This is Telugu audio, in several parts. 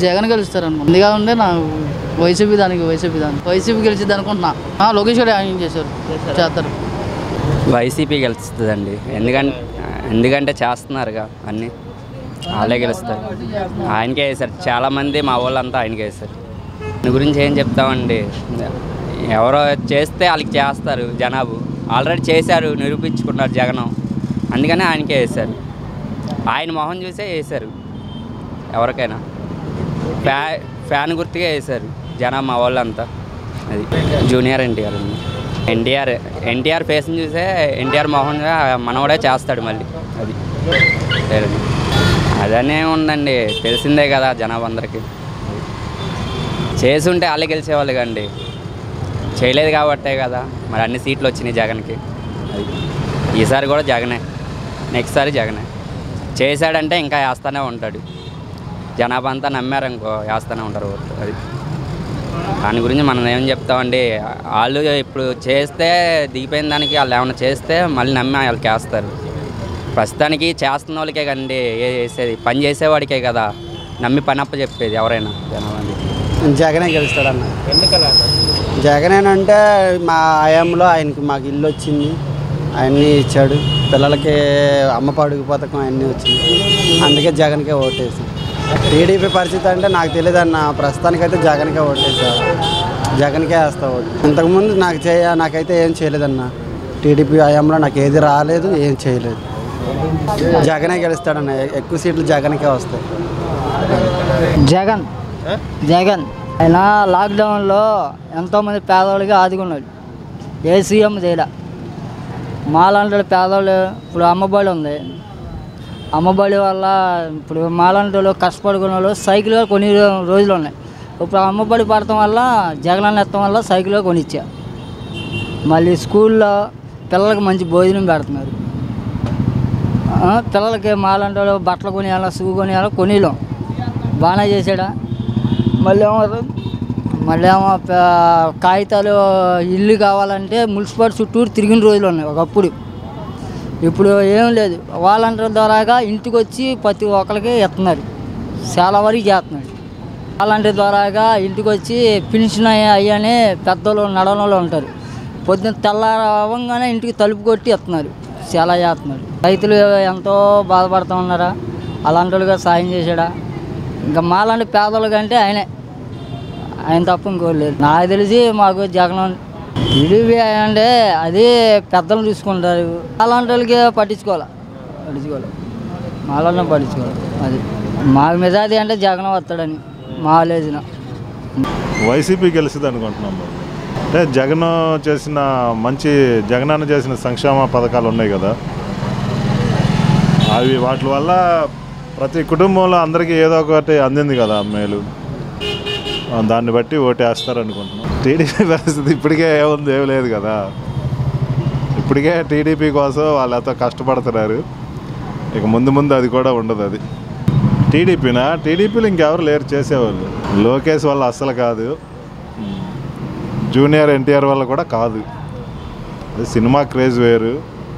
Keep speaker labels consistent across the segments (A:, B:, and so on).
A: జగన్ గెలుస్తారు అనుకుంటా అందుగా ఉండే నా వైసీపీ దానికి వైసీపీ దానికి వైసీపీ గెలిచిద్ది అనుకుంటున్నా ఆ, లోకేష్ గారు ఆయన చేశారు చేస్తారు
B: వైసీపీ గెలుస్తుందండి ఎందుకంటే ఎందుకంటే చేస్తున్నారుగా అన్నీ వాళ్ళే గెలుస్తారు ఆయనకే వేశారు చాలామంది మా వాళ్ళంతా ఆయనకే వేశారు దాని గురించి ఏం చెప్తామండి ఎవరో చేస్తే వాళ్ళకి చేస్తారు జనాభు ఆల్రెడీ చేశారు నిరూపించుకున్నారు జగనం అందుకని ఆయనకే వేశారు ఆయన మొహం చూసే వేశారు ఎవరికైనా ఫ్యా ఫ్యాన్ గుర్తుగా వేశారు జనం మా వాళ్ళంతా అది జూనియర్ ఎన్టీఆర్ అండి ఎన్టీఆర్ ఎన్టీఆర్ ఫేస్ని చూసే ఎన్టీఆర్ మోహన్ మనవడే చేస్తాడు మళ్ళీ అది లేదు. అదనే ఉందండి తెలిసిందే కదా జనాభా అందరికీ చేసి ఉంటే వాళ్ళే గెలిచేవాళ్ళు కండి చేయలేదు కాబట్టే కదా మరి అన్ని సీట్లు వచ్చినాయి జగన్కి అది ఈసారి కూడా జగనే నెక్స్ట్ సారి జగనే చేశాడంటే ఇంకా వేస్తూనే ఉంటాడు జనాభా అంతా నమ్మారు ఇంకో వేస్తూనే ఉంటారు ఓట్లు అది దాని గురించి మనం ఏం చెప్తామండి వాళ్ళు ఇప్పుడు చేస్తే దిగిపోయిన దానికి వాళ్ళు ఏమైనా చేస్తే మళ్ళీ నమ్మి వాళ్ళకి వేస్తారు ప్రస్తుతానికి చేస్తున్న వాళ్ళకే కండి ఏ చేసేది పని చేసేవాడికే కదా నమ్మి పని అప్ప చెప్పేది ఎవరైనా జనాభా
C: జగనే గెలుస్తాడన్న జగనేనంటే మా ఆయాంలో ఆయనకి మాకు ఇల్లు వచ్చింది అవన్నీ ఇచ్చాడు పిల్లలకి అమ్మ పడుగు పథకం అన్నీ వచ్చింది అందుకే జగన్కే ఓటేసాం టీడీపీ పరిస్థితి అంటే నాకు తెలియదు అన్న ప్రస్తుతానికైతే జగన్కే ఓటేసారు జగన్కే వేస్తా ఓటు ఇంతకుముందు నాకు చేయ నాకైతే ఏం చేయలేదన్న టీడీపీ హయాంలో నాకు ఏది రాలేదు ఏం చేయలేదు జగనే గెలుస్తాడన్న ఎక్కువ సీట్లు జగన్కే వస్తాయి
A: జగన్ జగన్ ఆయన లాక్డౌన్లో ఎంతోమంది పేదవాళ్ళకి ఆదుకున్నాడు ఏ సీఎం చేయలే మాలాంటి పేదవాళ్ళు ఇప్పుడు అమ్మబడి ఉంది అమ్మబడి వల్ల ఇప్పుడు మాలాంటి వాళ్ళు కష్టపడుకున్న వాళ్ళు సైకిల్ కొన్ని రోజులు ఉన్నాయి ఇప్పుడు అమ్మబడి పడటం వల్ల జగన్ అన్న ఎత్తడం వల్ల సైకిల్ కొనిచ్చా మళ్ళీ స్కూల్లో పిల్లలకి మంచి భోజనం పెడుతున్నారు ఆ, పిల్లలకి మాలాంటి వాళ్ళు బట్టలు కొనియాలా షూ కొనియాలా కొనిలేం బాగానే చేశాడా మళ్ళీ ఏమో మళ్ళీ ఏమో ప- కాగితాలు ఇల్లు కావాలంటే మున్సిపాలిటీ చుట్టూరు తిరిగిన రోజులు ఉన్నాయి ఒకప్పుడు ఇప్పుడు ఏం లేదు వాలంటీర్ ద్వారాగా ఇంటికి వచ్చి ప్రతి ఒక్కరికి ఇస్తున్నారు చాలా వరకు చేస్తున్నాడు వాలంటీర్ ద్వారాగా ఇంటికి వచ్చి పెన్షన్ అయ్యని పెద్దలు నడవలో ఉంటారు పొద్దున్న తెల్లారవంగానే ఇంటికి తలుపు కొట్టి ఇస్తున్నారు చాలా చేస్తున్నాడు రైతులు ఎంతో బాధపడుతూ ఉన్నారా అలాంటి వాళ్ళుగా సాయం చేశాడా ఇంకా మాలాంటి పేదల కంటే ఆయనే ఆయన తప్ప ఇంకోటి లేదు నాకు తెలిసి మాకు జగన్ టీడీపీ అంటే అది పెద్దలు చూసుకుంటారు అలాంటి వాళ్ళకి పట్టించుకోవాలి పట్టించుకోవాలి మాలోనే పట్టించుకోవాలి అది మాకు మెజార్టీ అంటే జగన్ వస్తాడని మా లేచిన
D: వైసీపీ గెలిచింది అనుకుంటున్నాం మరి. అంటే జగన్ చేసిన మంచి జగనన్న చేసిన సంక్షేమ పథకాలు ఉన్నాయి కదా అవి వాటి వల్ల ప్రతి కుటుంబంలో అందరికీ ఏదో ఒకటి అందింది కదా మేలు ఆ, దాన్ని బట్టి ఓటేస్తారు అనుకుంటున్నాం టీడీపీ పరిస్థితి ఇప్పటికే ఏముంది ఏం లేదు కదా ఇప్పటికే టీడీపీ కోసం వాళ్ళు ఎంతో కష్టపడుతున్నారు ఇక ముందు ముందు అది కూడా ఉండదు అది టీడీపీనా టీడీపీలో ఇంకెవరు లేరు చేసేవాళ్ళు లోకేష్ వల్ల అస్సలు కాదు జూనియర్ ఎన్టీఆర్ వల్ల కూడా కాదు అది సినిమా క్రేజ్ వేరు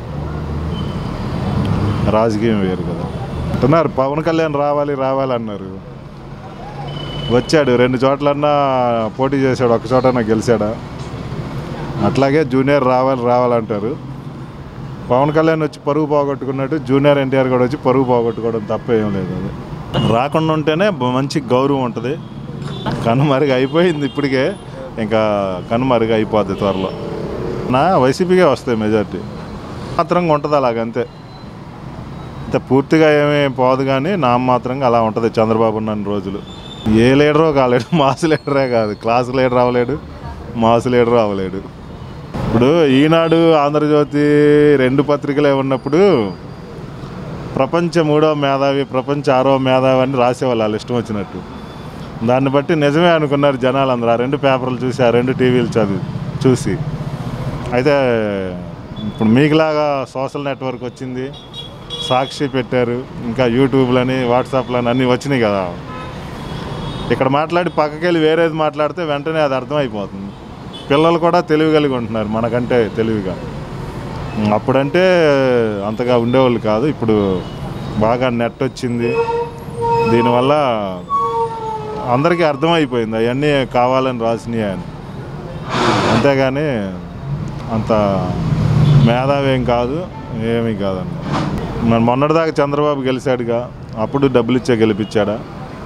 D: రాజకీయం వేరు కదా అంటున్నారు పవన్ కళ్యాణ్ రావాలి రావాలి అన్నారు వచ్చాడు రెండు చోట్లన్నా పోటీ చేశాడు ఒక చోటన్నా గెలిచాడా అట్లాగే జూనియర్ రావాలి రావాలంటారు పవన్ కళ్యాణ్ వచ్చి పరుగు పోగొట్టుకున్నట్టు జూనియర్ ఎన్టీఆర్ కూడా వచ్చి పరుగు పోగొట్టుకోవడం తప్ప ఏం లేదు అది రాకుండా ఉంటేనే బ- మంచి గౌరవం ఉంటుంది కనుమరుగు అయిపోయింది ఇప్పటికే ఇంకా కనుమరుగు అయిపోద్ది త్వరలో నా వైసీపీకే వస్తాయి మెజార్టీ మాత్రంగా ఉంటుంది అలాగంతే అంతే పూర్తిగా ఏమీ పోదు కానీ నా మాత్రంగా అలా ఉంటుంది చంద్రబాబు ఉన్న రోజులు ఏ లీడరో కాలేడు మాస్ లీడరే కాదు క్లాస్ లీడర్ అవ్వలేడు మాస్ లీడర్ అవ్వలేడు ఇప్పుడు ఈనాడు ఆంధ్రజ్యోతి రెండు పత్రికలే ఉన్నప్పుడు ప్రపంచ మూడో మేధావి ప్రపంచ ఆరో మేధావి అని రాసేవాళ్ళు వాళ్ళు ఇష్టం వచ్చినట్టు దాన్ని బట్టి నిజమే అనుకున్నారు జనాలు అందరూ ఆ రెండు పేపర్లు చూసి ఆ రెండు టీవీలు చదివి చూసి అయితే ఇప్పుడు మీకులాగా సోషల్ నెట్వర్క్ వచ్చింది సాక్షి పెట్టారు ఇంకా యూట్యూబ్లని వాట్సాప్లని అన్నీ వచ్చినాయి కదా ఇక్కడ మాట్లాడి పక్కకెళ్ళి వేరేది మాట్లాడితే వెంటనే అది అర్థమైపోతుంది పిల్లలు కూడా తెలివి కలిగి ఉంటున్నారు మనకంటే తెలివిగా ఉమ్, అప్పుడంటే అంతగా ఉండేవాళ్ళు కాదు ఇప్పుడు బాగా నెట్ వచ్చింది దీనివల్ల అందరికీ అర్థమైపోయింది అవన్నీ కావాలని రాసినాయి అని అంతేగాని అంత మేధావి ఏం కాదు ఏమీ కాదండి మరి మొన్నటిదాకా చంద్రబాబు గెలిచాడుగా అప్పుడు డబ్బులు ఇచ్చే గెలిపించాడా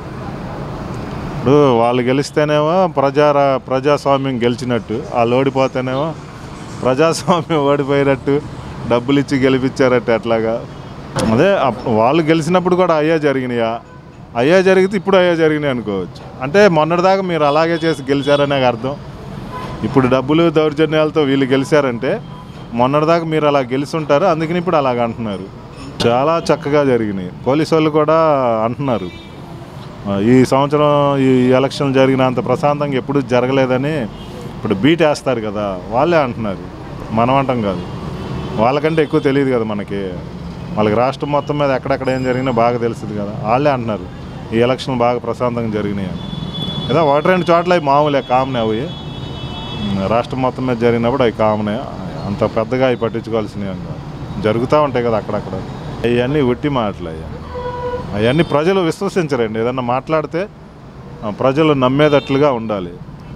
D: ఇప్పుడు వాళ్ళు గెలిస్తేనేమో ప్రజా ప్రజాస్వామ్యం గెలిచినట్టు వాళ్ళు ఓడిపోతేనేమో ప్రజాస్వామ్యం ఓడిపోయినట్టు డబ్బులు ఇచ్చి గెలిపించారట్టు ఎట్లాగా అదే అప్- వాళ్ళు గెలిచినప్పుడు కూడా అయ్యా జరిగినాయా అయ్యా జరిగితే ఇప్పుడు అయ్యా జరిగినాయి అనుకోవచ్చు అంటే మొన్నటిదాకా మీరు అలాగే చేసి గెలిచారనే అర్థం ఇప్పుడు డబ్బులు దౌర్జన్యాలతో వీళ్ళు గెలిచారంటే మొన్నటిదాకా మీరు అలా గెలిచుంటారు అందుకని ఇప్పుడు అలాగ అంటున్నారు చాలా చక్కగా జరిగినాయి పోలీసు వాళ్ళు కూడా అంటున్నారు ఆ, ఈ సంవత్సరం ఈ ఎలక్షన్ జరిగినంత ప్రశాంతంగా ఎప్పుడూ జరగలేదని ఇప్పుడు బీట్ వేస్తారు కదా వాళ్ళే అంటున్నారు మనం అంటాం కాదు వాళ్ళకంటే ఎక్కువ తెలియదు కదా మనకి వాళ్ళకి రాష్ట్రం మొత్తం మీద ఎక్కడెక్కడ ఏం జరిగినా బాగా తెలుస్తుంది కదా వాళ్ళే అంటున్నారు ఈ ఎలక్షన్ బాగా ప్రశాంతంగా జరిగినాయి అని ఏదో ఒకటి రెండు చోట్ల అవి మామూలే కామనే అవి ఉమ్, రాష్ట్రం మొత్తం మీద జరిగినప్పుడు అవి కామనే అంత పెద్దగా అవి పట్టించుకోవాల్సినవి ఏం కాదు జరుగుతూ ఉంటాయి కదా అక్కడక్కడ అవన్నీ ఒట్టి మాటలు అయ్యా అవన్నీ ప్రజలు విశ్వసించరండి ఏదన్నా మాట్లాడితే ఆ, ప్రజలు నమ్మేటట్లుగా ఉండాలి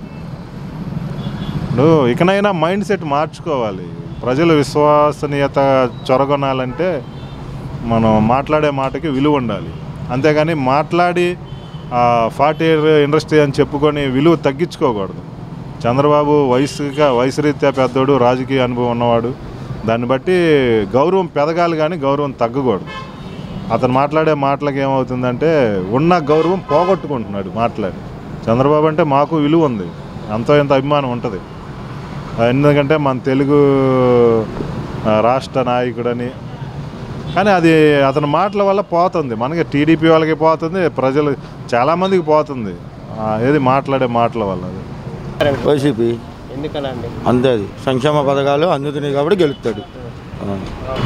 D: ఇప్పుడు ఇకనైనా మైండ్ సెట్ మార్చుకోవాలి ప్రజల విశ్వసనీయత చొరగొనాలంటే మనం మాట్లాడే మాటకి విలువ ఉండాలి అంతేగాని మాట్లాడి ఫార్టీ ఇయర్ ఇండస్ట్రీ అని చెప్పుకొని విలువ తగ్గించుకోకూడదు చంద్రబాబు వయసుగా వయసు రీత్యా పెద్దోడు రాజకీయ అనుభవం ఉన్నవాడు దాన్ని బట్టి గౌరవం పెరగాలి కానీ గౌరవం తగ్గకూడదు అతను మాట్లాడే మాటలకు ఏమవుతుందంటే ఉన్న గౌరవం పోగొట్టుకుంటున్నాడు మాట్లాడి చంద్రబాబు అంటే మాకు విలువ ఉంది అంతో ఎంత అభిమానం ఉంటుంది ఎందుకంటే మన తెలుగు ఆ, రాష్ట్ర నాయకుడని కానీ అది అతని మాటల వల్ల పోతుంది మనకి టీడీపీ వాళ్ళకి పోతుంది ప్రజలు చాలామందికి పోతుంది ఆ, ఏది మాట్లాడే మాటల వల్ల అది
E: వైసీపీ
F: ఎందుకలా అండి
E: అంతే అది సంక్షేమ పథకాలు అందుతున్నాయి కాబట్టి గెలుస్తాడు ఆ.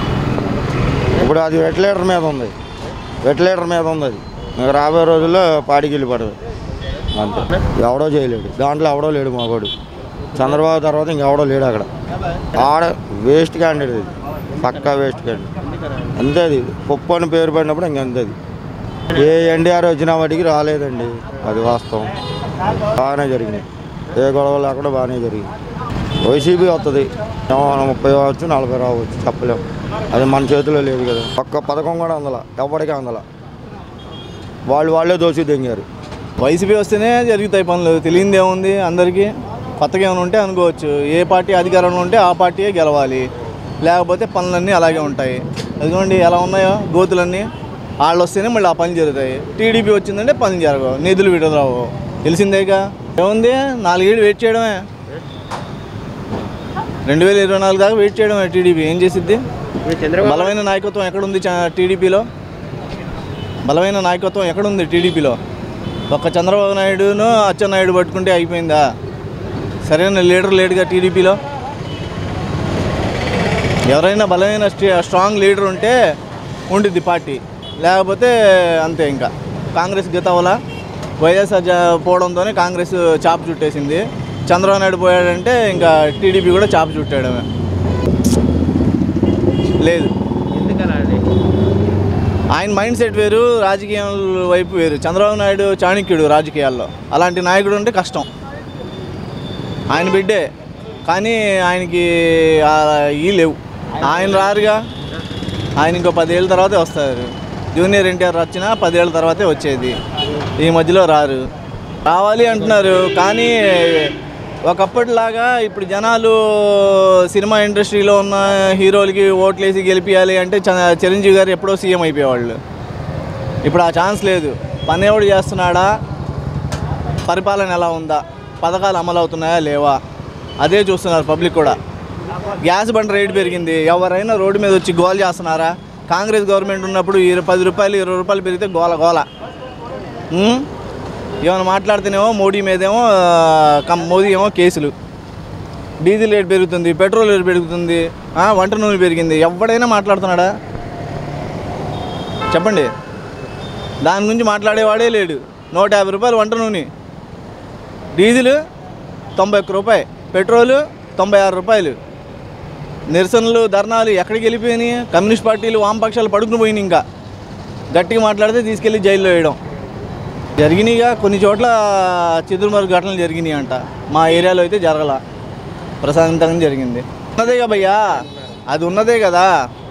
E: ఇప్పుడు అది వెంటిలేటర్ మీద ఉంది వెంటిలేటర్ మీద ఉంది అది ఇంకా రాబోయే రోజుల్లో పాడికి వెళ్ళిపడదు అంతే ఎవడో చేయలేడు దాంట్లో ఎవడో లేడు మావాడు చంద్రబాబు తర్వాత ఇంకెవడో లేడు అక్కడ ఆడ వేస్ట్ క్యాండిడేట్ ఇది పక్కా వేస్ట్ క్యాండిడేట్ అంతే అది పప్పు అని పేరు పడినప్పుడు ఇంకంతే అది ఏ ఎన్డీఆర్ వచ్చిన వాటికి రాలేదండి అది వాస్తవం బాగానే జరిగినాయి ఏ గొడవ లేకుండా బాగానే జరిగింది వైసీపీ వస్తుంది ఏమో ముప్పై రావచ్చు నలభై రావచ్చు చెప్పలేం అది మన చేతిలో లేదు కదా ఒక్క పథకం కూడా అందల ఎవరికీ అందల వాళ్ళు వాళ్ళే దోషి దెంగారు
G: వైసీపీ వస్తేనే జరుగుతాయి పనులు తెలియంది ఏముంది అందరికీ కొత్తగా ఏమైనా ఉంటే అనుకోవచ్చు ఏ పార్టీ అధికారంలో ఉంటే ఆ పార్టీయే గెలవాలి లేకపోతే పనులన్నీ అలాగే ఉంటాయి అదిగోండి ఎలా ఉన్నాయో గోతులన్నీ వాళ్ళు వస్తేనే మళ్ళీ ఆ పనులు జరుగుతాయి టీడీపీ వచ్చిందంటే పనులు జరగవు నిధులు విడుదలవు తెలిసిందేగా ఏముంది నాలుగేళ్ళు వెయిట్ చేయడమే రెండు వేల ఇరవై నాలుగు దాకా వెయిట్ చేయడమే టీడీపీ ఏం చేసిద్ది
F: చంద్రబాబు
G: బలమైన నాయకత్వం ఎక్కడుంది చ- టీడీపీలో బలమైన నాయకత్వం ఎక్కడుంది టీడీపీలో ఒక్క చంద్రబాబు నాయుడును అచ్చెన్నాయుడు పట్టుకుంటే అయిపోయిందా సరైన లీడర్ లేడుగా టీడీపీలో ఎవరైనా బలమైన స్ట్రీ- స్ట్రాంగ్ లీడర్ ఉంటే ఉండిద్ది పార్టీ లేకపోతే అంతే ఇంకా కాంగ్రెస్ గతవల వైఎస్ఆర్ జా- పోవడంతోనే కాంగ్రెస్ చాపు చుట్టేసింది చంద్రబాబు నాయుడు పోయాడంటే ఇంకా టీడీపీ కూడా చాపు చుట్టాడమే లేదు
F: ఎందుకలా అండి
G: ఆయన మైండ్ సెట్ వేరు రాజకీయాల వైపు వేరు చంద్రబాబు నాయుడు చాణక్యుడు రాజకీయాల్లో అలాంటి నాయకుడు అంటే కష్టం ఆయన బిడ్డే కానీ ఆయనకి ఆ ఈ లేవు ఆయన రారుగా ఆయన ఇంకో పదేళ్ళ తర్వాతే వస్తారు జూనియర్ ఎన్టీఆర్ వచ్చినా పదేళ్ళ తర్వాతే వచ్చేది ఈ మధ్యలో రారు రావాలి అంటున్నారు కానీ ఒకప్పటిలాగా ఇప్పుడు జనాలు సినిమా ఇండస్ట్రీలో ఉన్న హీరోలకి ఓట్లేసి గెలిపించాలి అంటే చ- చిరంజీవి గారు ఎప్పుడో సీఎం అయిపోయేవాళ్ళు ఇప్పుడు ఆ ఛాన్స్ లేదు పని ఎవడు చేస్తున్నాడా పరిపాలన ఎలా ఉందా పథకాలు అమలు అవుతున్నాయా లేవా అదే చూస్తున్నారు పబ్లిక్ కూడా గ్యాస్ బండ రేటు పెరిగింది ఎవరైనా రోడ్డు మీద వచ్చి గోల చేస్తున్నారా కాంగ్రెస్ గవర్నమెంట్ ఉన్నప్పుడు ఇరవై పది రూపాయలు ఇరవై రూపాయలు పెరిగితే గోల గోల ఉం? ఏమైనా మాట్లాడితేనేమో మోడీ మీదేమో ఆ, కం మోదీ ఏమో కేసులు డీజిల్ రేట్ పెరుగుతుంది పెట్రోల్ రేట్ పెరుగుతుంది ఆ, వంట నూనె పెరిగింది ఎవడైనా మాట్లాడుతున్నాడా చెప్పండి దాని గురించి మాట్లాడేవాడే లేడు నూట యాభై రూపాయలు వంట నూనె డీజిల్ తొంభై ఒక్క రూపాయి పెట్రోలు తొంభై ఆరు రూపాయలు నిరసనలు ధర్నాలు ఎక్కడికి వెళ్ళిపోయినాయి కమ్యూనిస్ట్ పార్టీలు వామపక్షాలు పడుకుని పోయినాయి ఇంకా గట్టిగా మాట్లాడితే తీసుకెళ్ళి జైల్లో వేయడం జరిగినాయిగా కొన్ని చోట్ల చెదురుమరుగు ఘటనలు జరిగినాయి అంట మా ఏరియాలో అయితే జరగల ప్రశాంతంగా జరిగింది ఉన్నదేగా భయ్యా అది ఉన్నదే కదా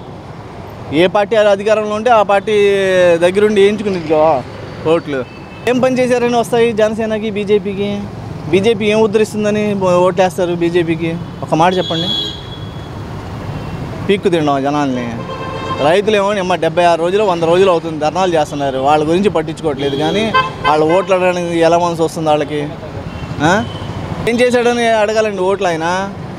G: ఏ పార్టీ అధికారంలో ఉంటే ఆ పార్టీ దగ్గరుండి వేయించుకునేదిగా ఓట్లు ఏం పని చేశారని వస్తాయి జనసేనకి బీజేపీకి బీజేపీ ఏం ఉద్ధరిస్తుందని ఓట్లు వేస్తారు బీజేపీకి ఒక మాట చెప్పండి పీక్కు తిండం జనాల్ని రైతులేమో నిమ్మ డెబ్బై ఆరు రోజులు వంద రోజులు అవుతుంది ధర్నాలు చేస్తున్నారు వాళ్ళ గురించి పట్టించుకోవట్లేదు కానీ వాళ్ళు ఓట్లు అడగడానికి ఎలా మనసు వస్తుంది వాళ్ళకి ఆ? ఏం చేశాడని అడగాలండి ఓట్లు ఆయన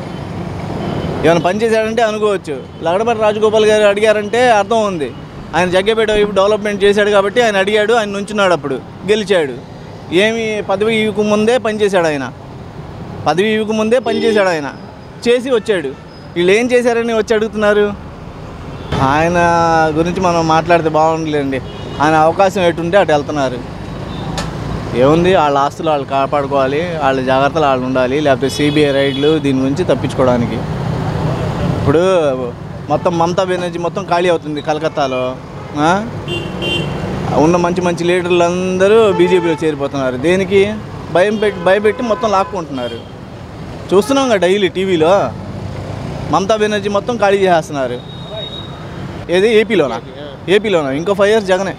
G: ఏమైనా పని చేశాడంటే అనుకోవచ్చు లగడపల్లి రాజగోపాల్ గారు అడిగారంటే అర్థం ఉంది ఆయన జగ్గపేట వైపు డెవలప్మెంట్ చేశాడు కాబట్టి ఆయన అడిగాడు ఆయన నుంచున్నాడు అప్పుడు గెలిచాడు ఏమి పదవి ఇవ్వక ముందే పనిచేశాడు ఆయన పదవి ఇవ్వక ముందే పనిచేశాడు ఆయన చేసి వచ్చాడు వీళ్ళు ఏం చేశారని వచ్చి అడుగుతున్నారు ఆయన గురించి మనం మాట్లాడితే బాగుండలేండి ఆయన అవకాశం ఎటుంటే అటు వెళ్తున్నారు ఏముంది వాళ్ళ ఆస్తులు వాళ్ళు కాపాడుకోవాలి వాళ్ళ జాగ్రత్తలు వాళ్ళు ఉండాలి లేకపోతే సిబిఐ రైడ్లు దీని నుంచి తప్పించుకోవడానికి ఇప్పుడు మొత్తం మమతా బెనర్జీ మొత్తం ఖాళీ అవుతుంది కలకత్తాలో ఆ? ఉన్న మంచి మంచి లీడర్లు అందరూ బీజేపీలో చేరిపోతున్నారు దేనికి భయం పెట్టి భయపెట్టి మొత్తం లాక్కుంటున్నారు చూస్తున్నాం కదా డైలీ టీవీలో మమతా బెనర్జీ మొత్తం ఖాళీ చేసేస్తున్నారు ఏది ఏపీలోనా ఏపీలోనా ఇంకో ఫైవ్ ఇయర్స్ జగనే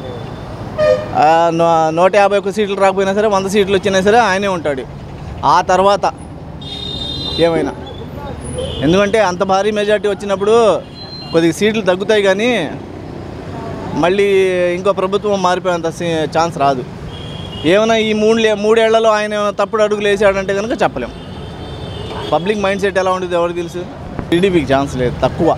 G: ఆ, నూ- నూట యాభై ఒక్క సీట్లు రాకపోయినా సరే వంద సీట్లు వచ్చినా సరే ఆయనే ఉంటాడు ఆ తర్వాత ఏమైనా ఎందుకంటే అంత భారీ మెజార్టీ వచ్చినప్పుడు కొద్దిగా సీట్లు తగ్గుతాయి కానీ మళ్ళీ ఇంకో ప్రభుత్వం మారిపోయేంత సీ- ఛాన్స్ రాదు ఏమైనా ఈ మూడు మూడేళ్లలో ఆయన ఏమైనా తప్పుడు అడుగులు వేసాడంటే కనుక చెప్పలేం పబ్లిక్ మైండ్ సెట్ ఎలా ఉంటుంది ఎవరికి తెలుసు టీడీపీకి ఛాన్స్ లేదు తక్కువ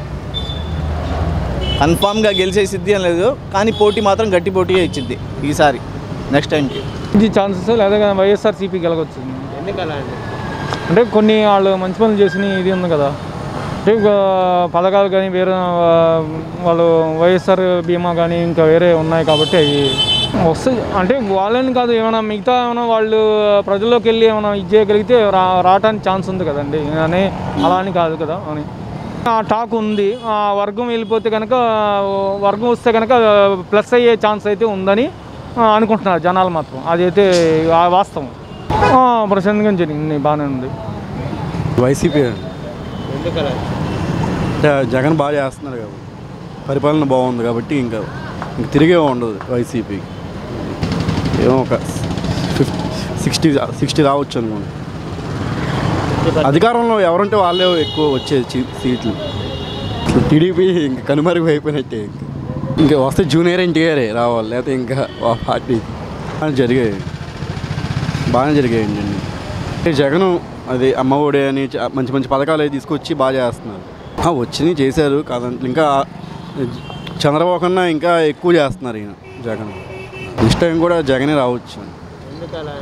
G: కన్ఫామ్గా గెలిచే సిద్ధి అని లేదు కానీ పోటీ మాత్రం గట్టి పోటీగా ఇచ్చింది ఈసారి నెక్స్ట్ టైంకి
H: ఇది ఛాన్సెస్ లేదా వైఎస్ఆర్సీపీ గెలవచ్చు
F: ఎందుకలా అండి
H: అంటే కొన్ని వాళ్ళు మంచి పనులు చేసిన ఇది ఉంది కదా అంటే ఇక పథకాలు కానీ వేరే ఆ, వాళ్ళు వైఎస్ఆర్ బీమా కానీ ఇంకా వేరే ఉన్నాయి కాబట్టి అవి వస్తాయి అంటే వాళ్ళని కాదు ఏమైనా మిగతా ఏమైనా వాళ్ళు ప్రజల్లోకి వెళ్ళి ఏమైనా ఇది చేయగలిగితే రా రావడానికి ఛాన్స్ ఉంది కదండి అని అలా అని కాదు కదా అని ఆ టాక్ ఉంది ఆ వర్గం వెళ్ళిపోతే కనుక వర్గం వస్తే కనుక ప్లస్ అయ్యే ఛాన్స్ అయితే ఉందని ఆ, అనుకుంటున్నారు జనాలు మాత్రం అదైతే ఆ వాస్తవం ఆ, ప్రశాంతంగా జరిగింది బాగానే ఉంది
I: వైసీపీ
F: ఎందుకలా
I: అంటే జగన్ బాగా చేస్తున్నారు కాబట్టి పరిపాలన బాగుంది కాబట్టి ఇంకా ఇంక తిరిగే ఉండదు వైసీపీకి ఏమో ఒక ఫిఫ్టీ సిక్స్టీ సిక్స్టీ రావచ్చు అనుకోండి అధికారంలో ఎవరంటే వాళ్ళే ఎక్కువ వచ్చేది చీ- సీట్లు టీడీపీ ఇంకా కనుమరుగు అయిపోయినట్టే ఇంకా ఇంకా వస్తే జూనియర్ ఎన్టీఆరే రావాలి లేకపోతే ఇంకా ఆ పార్టీ అని జరిగాయి బాగానే జరిగాయండి అన్ని అంటే జగన్ అది అమ్మ ఒడి అని చ- మంచి మంచి పథకాలు అవి తీసుకొచ్చి బాగా చేస్తున్నారు ఆ, వచ్చినాయి చేశారు కాదంటే ఇంకా చంద్రబాబు కన్నా ఇంకా ఎక్కువ చేస్తున్నారు ఈయన జగన్ నెక్స్ట్ టైం కూడా జగనే రావచ్చు
F: ఎందుకలా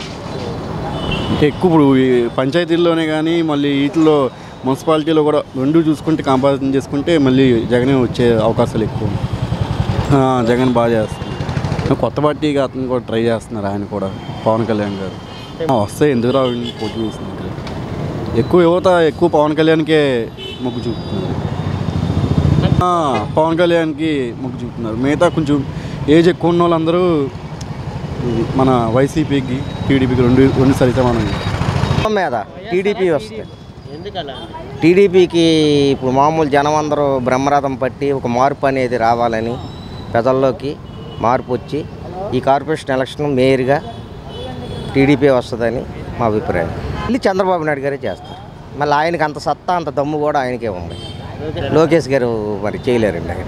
I: ఇంకా ఎక్కువ ఇప్పుడు ఈ పంచాయతీల్లోనే కానీ మళ్ళీ వీటిలో మున్సిపాలిటీలో కూడా రెండు చూసుకుంటే కంపారిజన్ చేసుకుంటే మళ్ళీ జగనే వచ్చే అవకాశాలు ఎక్కువ ఆ, జగన్ బాగా చేస్తున్నారు కొత్త పార్టీగా అతను కూడా ట్రై చేస్తున్నారు ఆయన కూడా పవన్ కళ్యాణ్ గారు ఆ, వస్తే ఎందుకు రావు పోటీ చేస్తున్నారు ఎక్కువ యువత ఎక్కువ పవన్ కళ్యాణ్కే మొగ్గు చూపుతున్నారు ఆ, పవన్ కళ్యాణ్కి మొగ్గు చూపుతున్నారు మిగతా కొంచెం ఏజ్ ఎక్కువ ఉన్న వాళ్ళందరూ ఇది మన వైసీపీకి టీడీపీకి రెండు రెండు సరిసమానం
J: మీద టీడీపీ వస్తుంది
F: ఎందుకలా
J: టీడీపీకి ఇప్పుడు మామూలు జనం అందరూ బ్రహ్మరథం పట్టి ఒక మార్పు అనేది రావాలని ప్రజల్లోకి మార్పు వచ్చి ఈ కార్పొరేషన్ ఎలక్షన్ మేయర్గా టీడీపీ వస్తుందని మా అభిప్రాయం మళ్ళీ చంద్రబాబు నాయుడు గారే చేస్తారు మళ్ళీ ఆయనకి అంత సత్తా అంత దమ్ము కూడా ఆయనకే ఉంది లోకేష్ గారు మరి చేయలేరండి ఆయన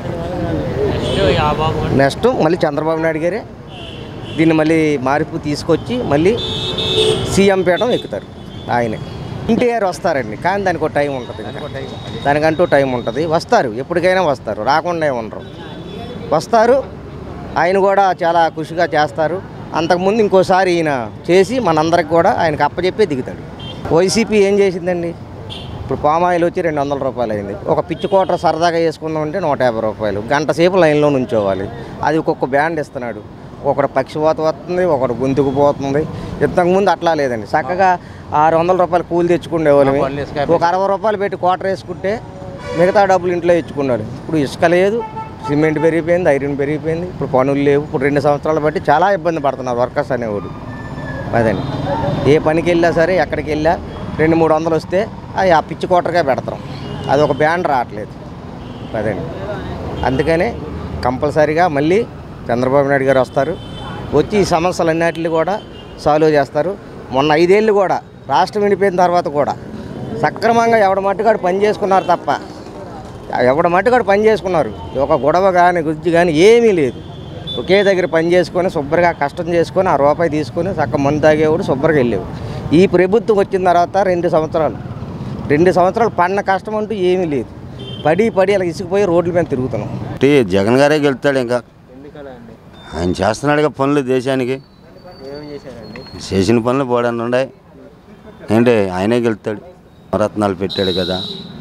J: నెక్స్ట్ మళ్ళీ చంద్రబాబు నాయుడు గారే దీన్ని మళ్ళీ మార్పు తీసుకొచ్చి మళ్ళీ సీఎం పీఠం ఎక్కుతారు ఆయనే ఎన్టీఆర్ వస్తారండి కానీ దానికి ఒక టైం ఉంటుంది ఇంకా. దానికంటూ టైం ఉంటుంది వస్తారు ఎప్పటికైనా వస్తారు రాకుండా ఉండరు వస్తారు ఆయన కూడా చాలా ఖుషిగా చేస్తారు అంతకుముందు ఇంకోసారి ఈయన చేసి మనందరికి కూడా ఆయనకు అప్పచెప్పే దిగుతాడు వైసీపీ ఏం చేసిందండి ఇప్పుడు పామాయిల్ వచ్చి రెండు వందల రూపాయలు అయింది ఒక పిచ్చి కోటర్ సరదాగా వేసుకుందాం అంటే నూట యాభై రూపాయలు గంట సేపు లైన్లో నుంచోవాలి అది ఒక్కొక్క బ్యాండ్ ఇస్తున్నాడు ఒకడు పక్షిపోత వస్తుంది ఒకడు గొంతుకు పోతుంది ఇంతకుముందు అట్లా లేదండి చక్కగా ఆరు వందల రూపాయలు కూలి తెచ్చుకునే వాళ్ళమి ఒక అరవై రూపాయలు పెట్టి కోటర్ వేసుకుంటే మిగతా డబ్బులు ఇంట్లో ఇచ్చుకున్నాడు ఇప్పుడు ఇసుక లేదు సిమెంట్ పెరిగిపోయింది ఐరన్ పెరిగిపోయింది ఇప్పుడు పనులు లేవు ఇప్పుడు రెండు సంవత్సరాలు బట్టి చాలా ఇబ్బంది పడుతున్నారు వర్కర్స్ అనేవాడు అదండి ఏ పనికి వెళ్ళా సరే ఎక్కడికి వెళ్ళా రెండు మూడు వందలు వస్తే అవి ఆ పిచ్చి కోటర్గా పెడతాం అది ఒక బ్యాండ్ రావట్లేదు అదండి అందుకనే కంపల్సరీగా మళ్ళీ చంద్రబాబు నాయుడు గారు వస్తారు వచ్చి ఈ సమస్యలన్నిటిని కూడా సాల్వ్ చేస్తారు మొన్న ఐదేళ్ళు కూడా రాష్ట్రం విడిపోయిన తర్వాత కూడా సక్రమంగా ఎవడ మట్టుగాడు పని చేసుకున్నారు తప్ప ఎవడ మట్టుగాడు పని చేసుకున్నారు ఒక గొడవ కానీ గుజ్జు కానీ ఏమీ లేదు ఒకే దగ్గర పని చేసుకొని శుభ్రంగా కష్టం చేసుకొని ఆ రూపాయి తీసుకొని చక్క మందు తాగేవాడు శుభ్రంగా వెళ్ళేవాడు ఈ ప్రభుత్వం వచ్చిన తర్వాత రెండు సంవత్సరాలు రెండు సంవత్సరాలు పడిన కష్టం అంటూ ఏమీ లేదు పడి పడి అలా ఇసుకుపోయి రోడ్ల మీద తిరుగుతున్నాం
E: టీ జగన్ గారే గెలుస్తాడు ఇంకా
F: ఎందుకలా అండి
E: ఆయన చేస్తున్నాడుగా పనులు దేశానికి
F: ఏమేమి చేశారండి
E: చేసిన పనులు పోవడానికి ఉన్నాయి ఏంటి ఆయనే గెలుస్తాడు రత్నాలు పెట్టాడు కదా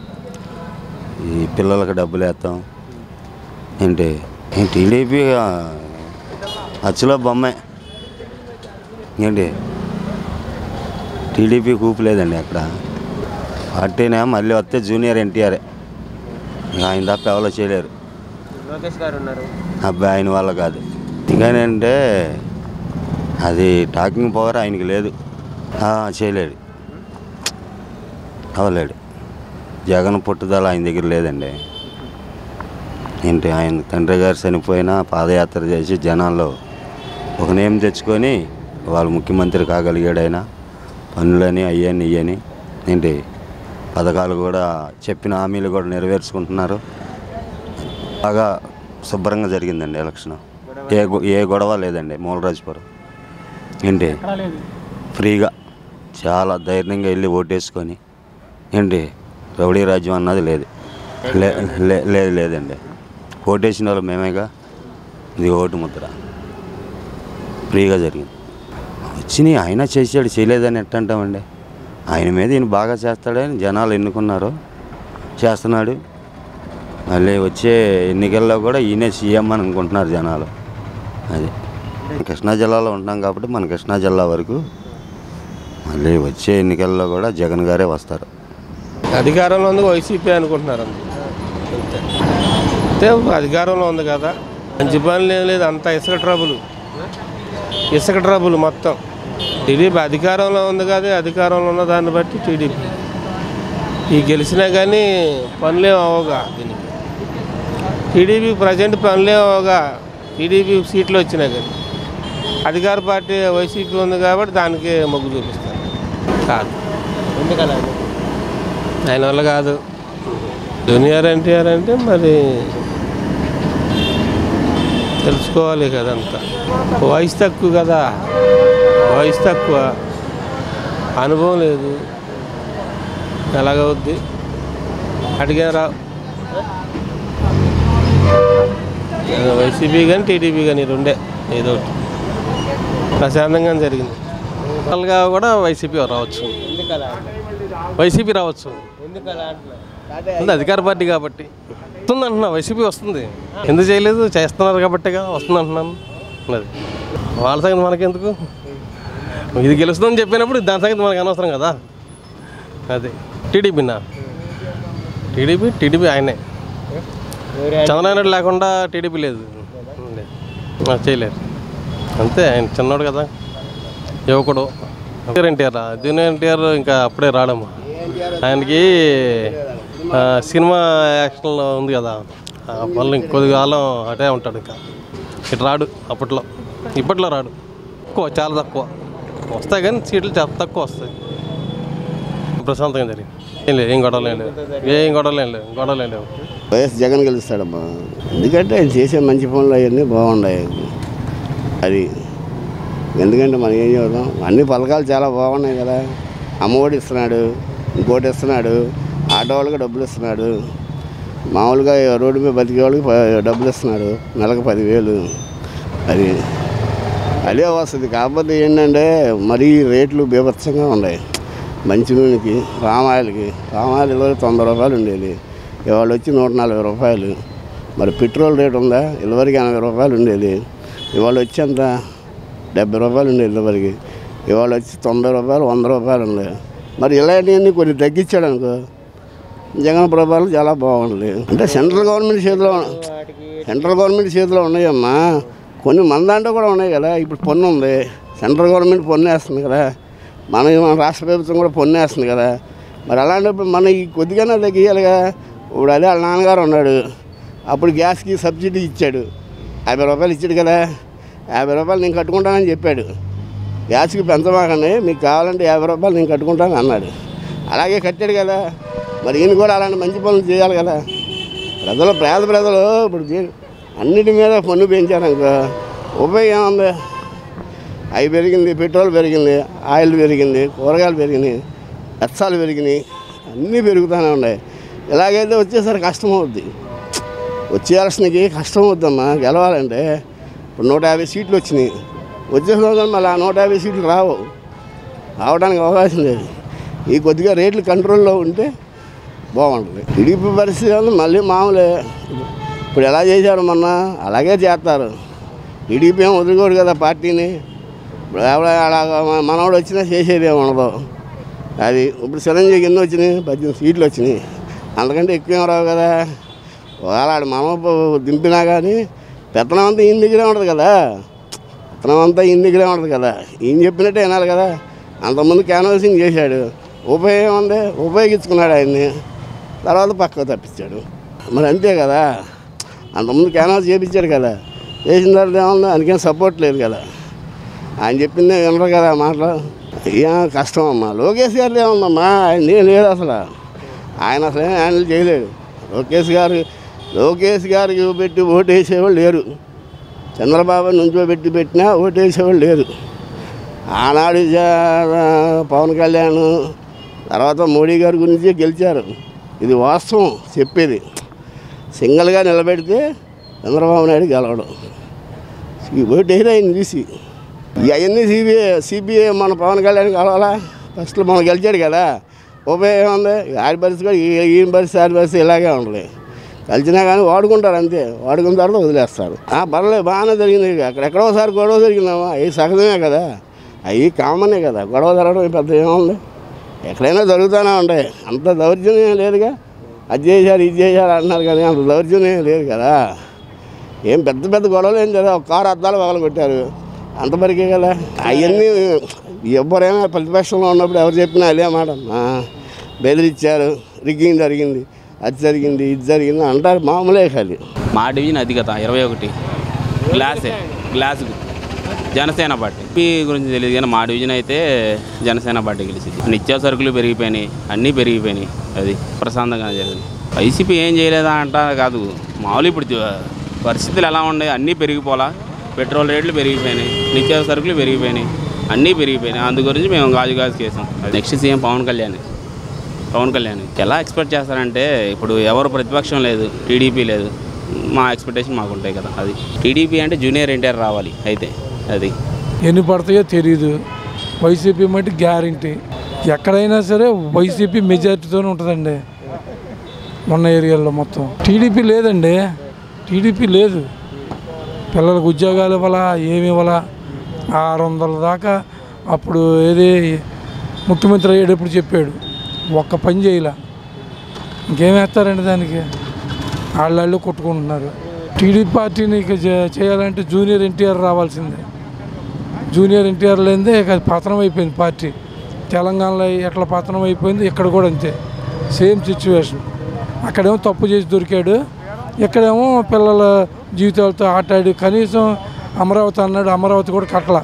E: ఈ పిల్లలకు డబ్బులు వేస్తాం ఏంటి ఏంటి టీడీపీ ఆ, అచ్చులో బొమ్మే ఏంటి టీడీపీ కూపు లేదండి అక్కడ పార్టీనే మళ్ళీ వస్తే జూనియర్ ఎన్టీఆర్ ఆయన తప్ప ఎవరో చేయలేరు
F: లోకేష్ గారు ఉన్నారు
E: అబ్బాయి ఆయన వల్ల కాదు ఇంకానంటే అది టాకింగ్ పవర్ ఆయనకి లేదు ఆ, చేయలేడు అవ్వలేడు జగన్ పుట్టుదల ఆయన దగ్గర లేదండి ఏంటి ఆయన తండ్రి గారు చనిపోయినా పాదయాత్ర చేసి జనాల్లో ఒక నేమ్ తెచ్చుకొని వాళ్ళు ముఖ్యమంత్రి కాగలిగాడు ఆయన పనులని అయ్యని ఇయ్యని ఏంటి పథకాలు కూడా చెప్పిన హామీలు కూడా నెరవేర్చుకుంటున్నారు బాగా శుభ్రంగా జరిగిందండి ఎలక్షన్ ఏ గొ- ఏ గొడవ లేదండి మూలరాజుపురం ఏంటి ఫ్రీగా చాలా ధైర్యంగా వెళ్ళి ఓటేసుకొని ఏంటి రౌడీ రాజ్యం అన్నది లేదు లే- లే- లేదు లేదండి ఓటేసిన వాళ్ళు మేమేగా ఇది ఓటు ముద్ర ఫ్రీగా జరిగింది వచ్చినాయి ఆయన చేసాడు చేయలేదని ఎట్ట అంటామండి ఆయన మీద ఈయన బాగా చేస్తాడని జనాలు ఎన్నుకున్నారు చేస్తున్నాడు మళ్ళీ వచ్చే ఎన్నికల్లో కూడా ఈయనే సీఎం అని అనుకుంటున్నారు జనాలు అది కృష్ణా జిల్లాలో ఉంటాం కాబట్టి మన కృష్ణా జిల్లా వరకు మళ్ళీ వచ్చే ఎన్నికల్లో కూడా జగన్ గారే వస్తారు
K: అధికారంలో ఉంది వైసీపీ అనుకుంటున్నారు అంతే అంతే అంటే అధికారంలో ఉంది కదా మంచి పనులు ఏం లేదు అంతా ఇసుక ట్రబుల్ ఇసుక ట్రబుల్ మొత్తం టీడీపీ అధికారంలో ఉంది కదా అధికారంలో ఉన్న దాన్ని బట్టి టీడీపీ ఈ గెలిచినా కానీ పనులేం అవగా దీనికి టీడీపీ ప్రజెంట్ పనులేం అవగా టీడీపీ సీట్లు వచ్చినా కానీ అధికార పార్టీ వైసీపీ ఉంది కాబట్టి దానికి మొగ్గు చూపిస్తారు కాదు
F: ఎందుకలా అండి
K: ఆయన వల్ల కాదు జూనియర్ ఎన్టీఆర్ అంటే మరి తెలుసుకోవాలి కదంతా వయసు తక్కువ కదా వయసు తక్కువ అనుభవం లేదు ఎలాగవుద్ది అడిగా రా వైసీపీ కానీ టీడీపీ కానీ ఈ రెండే ఏదో ఒకటి ప్రశాంతంగా జరిగింది
L: గా కూడా వైసీపీ రావచ్చు
F: ఎందుకలా అండి
L: వైసీపీ రావచ్చు
F: ఎందుకలా అంటున్నారు
L: అంటే అధికార పార్టీ కాబట్టి వస్తుంది అంటున్నా వైసీపీ వస్తుంది ఎందుకు చేయలేదు చేస్తున్నారు కాబట్టిగా వస్తుంది అంటున్నాను అది వాళ్ళ సంగతి మనకెందుకు ఇది గెలుస్తుందని చెప్పినప్పుడు దాని సంగతి మనకు అనవసరం కదా అది టీడీపీనా టీడీపీ టీడీపీ ఆయనే చంద్రబాబు నాయుడు లేకుండా టీడీపీ లేదు లేదు. ఆ, చేయలేరు అంతే ఆయన చిన్నోడు కదా యువకుడు ఎన్టీఆర్ దీని ఎన్టీఆర్ ఇంకా అప్పుడే రాడమ్మా ఆయనకి ఆ, సినిమా యాక్షన్లో ఉంది కదా ఆ పనులు ఇంకొద్ది కాలం అటే ఉంటాడు ఇంకా ఇటు రాడు అప్పట్లో ఇప్పట్లో రాడు తక్కువ చాలా తక్కువ వస్తాయి కానీ సీట్లు చాలా తక్కువ వస్తాయి ప్రశాంతంగా జరిగింది ఏం లేదు ఏం గొడవలు ఏం లేవు ఏం గొడవలు ఏం లేవు గొడవలు ఏం లేవు
M: వైఎస్ జగన్ గెలుస్తాడమ్మా ఎందుకంటే ఆయన చేసే మంచి పనులు అవన్నీ బాగున్నాయి అది ఎందుకంటే మనం ఏం చేద్దాం అన్ని పథకాలు చాలా బాగున్నాయి కదా అమ్మఒడి ఇస్తున్నాడు ఇంకోటి ఇస్తున్నాడు ఆటో వాళ్ళకి డబ్బులు ఇస్తున్నాడు మామూలుగా రోడ్డు మీద బతికే వాళ్ళకి ప- డబ్బులు ఇస్తున్నాడు నెలకు పదివేలు అది అదే వస్తుంది కాకపోతే ఏంటంటే మరీ రేట్లు బీభత్సంగా ఉన్నాయి మంచినూనెకి పామాయిల్కి పామాయిల్ ఇరవై తొంభై రూపాయలు ఉండేది ఇవాళ వచ్చి నూట నలభై రూపాయలు మరి పెట్రోల్ రేట్ ఉందా ఇదివరకు ఎనభై రూపాయలు ఉండేది ఇవాళ వచ్చి ఎంత డెబ్బై రూపాయలు ఉండేది ఇదివరకు ఇవాళ వచ్చి తొంభై రూపాయలు వంద రూపాయలు ఉంది మరి ఇలాంటివన్నీ కొన్ని తగ్గించాడు అనుకో జగన్ ప్రభావం చాలా బాగుంది అంటే సెంట్రల్ గవర్నమెంట్ చేతిలో సెంట్రల్ గవర్నమెంట్ చేతిలో ఉన్నాయమ్మా కొన్ని మన దాంట్లో కూడా ఉన్నాయి కదా ఇప్పుడు పన్ను ఉంది సెంట్రల్ గవర్నమెంట్ పన్ను వేస్తుంది కదా మన మన రాష్ట్ర ప్రభుత్వం కూడా పన్ను వేస్తుంది కదా మరి అలాంటప్పుడు మన ఈ కొద్దిగానే తగ్గియాలిగా ఇప్పుడు అదే వాళ్ళ నాన్నగారు ఉన్నాడు అప్పుడు గ్యాస్కి సబ్సిడీ ఇచ్చాడు యాభై రూపాయలు ఇచ్చాడు కదా యాభై రూపాయలు నేను కట్టుకుంటానని చెప్పాడు గ్యాస్కి పెంచమాకండి మీకు కావాలంటే యాభై రూపాయలు నేను కట్టుకుంటాను అన్నాడు అలాగే కట్టాడు కదా మరి ఈయన కూడా అలాంటి మంచి పనులు చేయాలి కదా ప్రజలు పేద ప్రజలు ఇప్పుడు జీ- అన్నిటి మీద పన్ను పెంచారు అనుకో ఉపయోగం ఏముంది అవి పెరిగింది పెట్రోల్ పెరిగింది ఆయిల్ పెరిగింది కూరగాయలు పెరిగినాయి ఎచ్చాలు పెరిగినాయి అన్నీ పెరుగుతూనే ఉన్నాయి ఇలాగైతే వచ్చేసరికి కష్టం అవుద్ది వచ్చేయాల్సినకి కష్టం అవుద్దమ్మా గెలవాలంటే ఇప్పుడు నూట యాభై సీట్లు వచ్చినాయి వచ్చే సంవత్సరం మళ్ళీ ఆ నూట యాభై సీట్లు రావు రావడానికి అవకాశం లేదు ఈ కొద్దిగా రేట్లు కంట్రోల్లో ఉంటే బాగుంటుంది టీడీపీ పరిస్థితి ఏమన్నా మళ్ళీ మామూలే ఇప్పుడు ఎలా చేశారు మొన్న అలాగే చేస్తారు టీడీపీ ఏం వదులుకోడు కదా పార్టీని ఇప్పుడు ఎవడ అలాగ మనవాడు వచ్చినా చేసేది ఏమి ఉండదు అది ఇప్పుడు చిరంజీవికి ఎన్ని వచ్చినాయి పద్దెనిమిది సీట్లు వచ్చినాయి అంతకంటే ఎక్కువ ఏం రావు కదా ఒకవేళ ఆడు మనం దింపినా కానీ పెత్తనం అంతా ఈయన దగ్గరే ఉంటుంది కదా పెత్తనం అంతా ఈయన దగ్గరే ఉంటుంది కదా ఈయన చెప్పినట్టే వినాలి కదా అంతకుముందు క్యాన్వాసింగ్ చేశాడు ఉపయోగం ఉంది ఉపయోగించుకున్నాడు ఆయన్ని తర్వాత పక్కకు తప్పించాడు మరి అంతే కదా అంతకుముందు క్యాన్వాస్ చేయించాడు కదా చేసిన తర్వాత ఏముంది ఆయనకేం సపోర్ట్ లేదు కదా ఆయన చెప్పిందే వినరు కదా మాటలు ఏం కష్టం అమ్మా లోకేష్ గారిది ఏముందమ్మా ఆయన ఏం లేదు అసలు ఆయన అసలు ఏం హ్యాండిల్ చేయలేడు లోకేష్ గారు లోకేష్ గారికి పెట్టి ఓటు వేసేవాళ్ళు లేరు చంద్రబాబు నుంచో పెట్టి పెట్టినా ఓటు వేసేవాళ్ళు లేరు ఆనాడు జా- పవన్ కళ్యాణ్ తర్వాత మోడీ గారి గురించి గెలిచారు ఇది వాస్తవం చెప్పేది సింగిల్గా నిలబెడితే చంద్రబాబు నాయుడు గెలవడం ఈ ఓటు వేయరు ఆయన చూసి ఇవన్నీ సిబిఐ సిబిఐ మన పవన్ కళ్యాణ్ కలవాలా ఫస్ట్ మనం గెలిచాడు కదా ఉపయోగం ఉంది ఆడి పరిస్థితి కూడా ఈ- ఈయన పరిస్థితి ఆడి పరిస్థితి ఇలాగే ఉంటుంది కలిసినా కానీ వాడుకుంటారు అంతే వాడుకున్న తర్వాత వదిలేస్తారు ఆ, పర్లేదు బాగానే జరిగింది అక్కడెక్కడో ఒకసారి గొడవ జరిగిందమ్మా అవి సహజమే కదా అవి కామనే కదా గొడవ జరగడం పెద్ద ఏముంది ఎక్కడైనా జరుగుతూనే ఉంటాయి అంత దౌర్జన్యం లేదుగా అది చేశారు ఇది చేశారు అంటున్నారు కానీ అంత దౌర్జన్యం లేదు కదా ఏం పెద్ద పెద్ద గొడవలు ఏం జరగవు ఒక కారు అద్దాలు పగల కొట్టారు అంతవరకే కదా అవన్నీ ఎవరైనా ప్రతిపక్షంలో ఉన్నప్పుడు ఎవరు చెప్పినా అదే మాట అమ్మా బెదిరించారు రిగ్గింగ్ జరిగింది అది జరిగింది ఇది జరిగింది అంటారు మామూలే ఖాళీ
N: మా డివిజన్ అది కదా ఇరవై ఒకటి గ్లాసే గ్లాస్ జనసేన పార్టీ పీ గురించి తెలియదు కానీ మా డివిజన్ అయితే జనసేన పార్టీ గెలిచింది నిత్యావసరకులు పెరిగిపోయినాయి అన్నీ పెరిగిపోయినాయి అది ప్రశాంతంగా జరిగింది వైసీపీ ఏం చేయలేదా అంట కాదు మామూలు ఇప్పుడు జ- పరిస్థితులు ఎలా ఉన్నాయి అన్నీ పెరిగిపోలా పెట్రోల్ రేట్లు పెరిగిపోయినాయి నిత్యావసరకులు పెరిగిపోయినాయి అన్నీ పెరిగిపోయినాయి అందు గురించి మేము గాజు గాజు చేసాం నెక్స్ట్ సీఎం పవన్ కళ్యాణ్ పవన్ కళ్యాణ్ ఎలా ఎక్స్పెక్ట్ చేస్తారంటే ఇప్పుడు ఎవరు ప్రతిపక్షం లేదు టీడీపీ లేదు మా ఎక్స్పెక్టేషన్ మాకు ఉంటాయి కదా అది టీడీపీ అంటే జూనియర్ ఎన్టీఆర్ రావాలి అయితే అది
O: ఎన్ని పడతాయో తెలియదు వైసీపీ మట్టి గ్యారంటీ ఎక్కడైనా సరే వైసీపీ మెజారిటీతోనే ఉంటుందండి మొన్న ఏరియాలో మొత్తం టీడీపీ లేదండి టీడీపీ లేదు పిల్లలకు ఉద్యోగాలు ఇవ్వాలా ఏమి ఇవ్వాలా ఆరు వందల దాకా అప్పుడు ఏది ముఖ్యమంత్రి అయ్యేటప్పుడు చెప్పాడు ఒక్క పని చేయలే ఇంకేం వేస్తారండి దానికి వాళ్ళు కొట్టుకుంటున్నారు టీడీపీ పార్టీని ఇక చే- చేయాలంటే జూనియర్ ఎన్టీఆర్ రావాల్సిందే జూనియర్ ఎన్టీఆర్ లేనిదే ఇక పతనం అయిపోయింది పార్టీ తెలంగాణలో ఎట్లా పతనం అయిపోయింది ఇక్కడ కూడా అంతే సేమ్ సిచ్యువేషన్ అక్కడేమో తప్పు చేసి దొరికాడు ఇక్కడేమో పిల్లల జీవితాలతో ఆటాడి కనీసం అమరావతి అన్నాడు అమరావతి కూడా కట్టల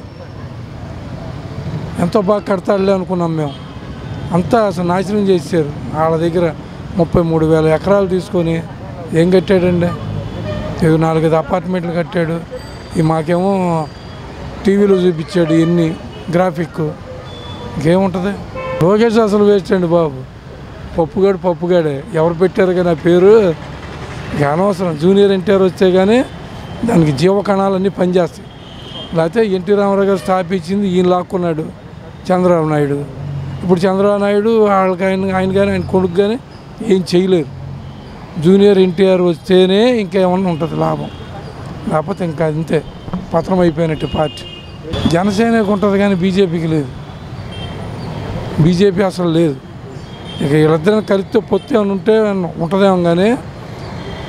O: ఎంతో బాగా కడతాడులే అనుకున్నాం మేము అంతా అసలు నాశనం చేశారు వాళ్ళ దగ్గర ముప్పై మూడు వేల ఎకరాలు తీసుకొని ఏం కట్టాడండి ఏదో నాలుగైదు అపార్ట్మెంట్లు కట్టాడు ఈ మాకేమో టీవీలో చూపించాడు ఎన్ని గ్రాఫిక్ ఇంకేముంటుంది లోకేష్ అసలు వేస్ట్ అండి బాబు పప్పుగాడు పప్పుగాడే ఎవరు పెట్టారు కానీ ఆ పేరు ఇక అనవసరం జూనియర్ ఎన్టీఆర్ వస్తే కానీ దానికి జీవకణాలన్నీ పనిచేస్తాయి లేకపోతే ఎన్టీ రామారావు గారు స్థాపించింది ఈయన లాక్కున్నాడు చంద్రబాబు నాయుడు ఇప్పుడు చంద్రబాబు నాయుడు వాళ్ళకి ఆయన ఆయన కానీ ఆయన కొడుకు కానీ ఏం చేయలేరు జూనియర్ ఎన్టీఆర్ వస్తేనే ఇంకేమన్నా ఉంటుంది లాభం లేకపోతే ఇంకా అంతే పతనం అయిపోయినట్టు పార్టీ జనసేనకు ఉంటుంది కానీ బీజేపీకి లేదు బీజేపీ అసలు లేదు ఇక వీళ్ళిద్దరిని కలిస్తే పొత్తు ఏమైనా ఉంటే ఉంటుందేమో కానీ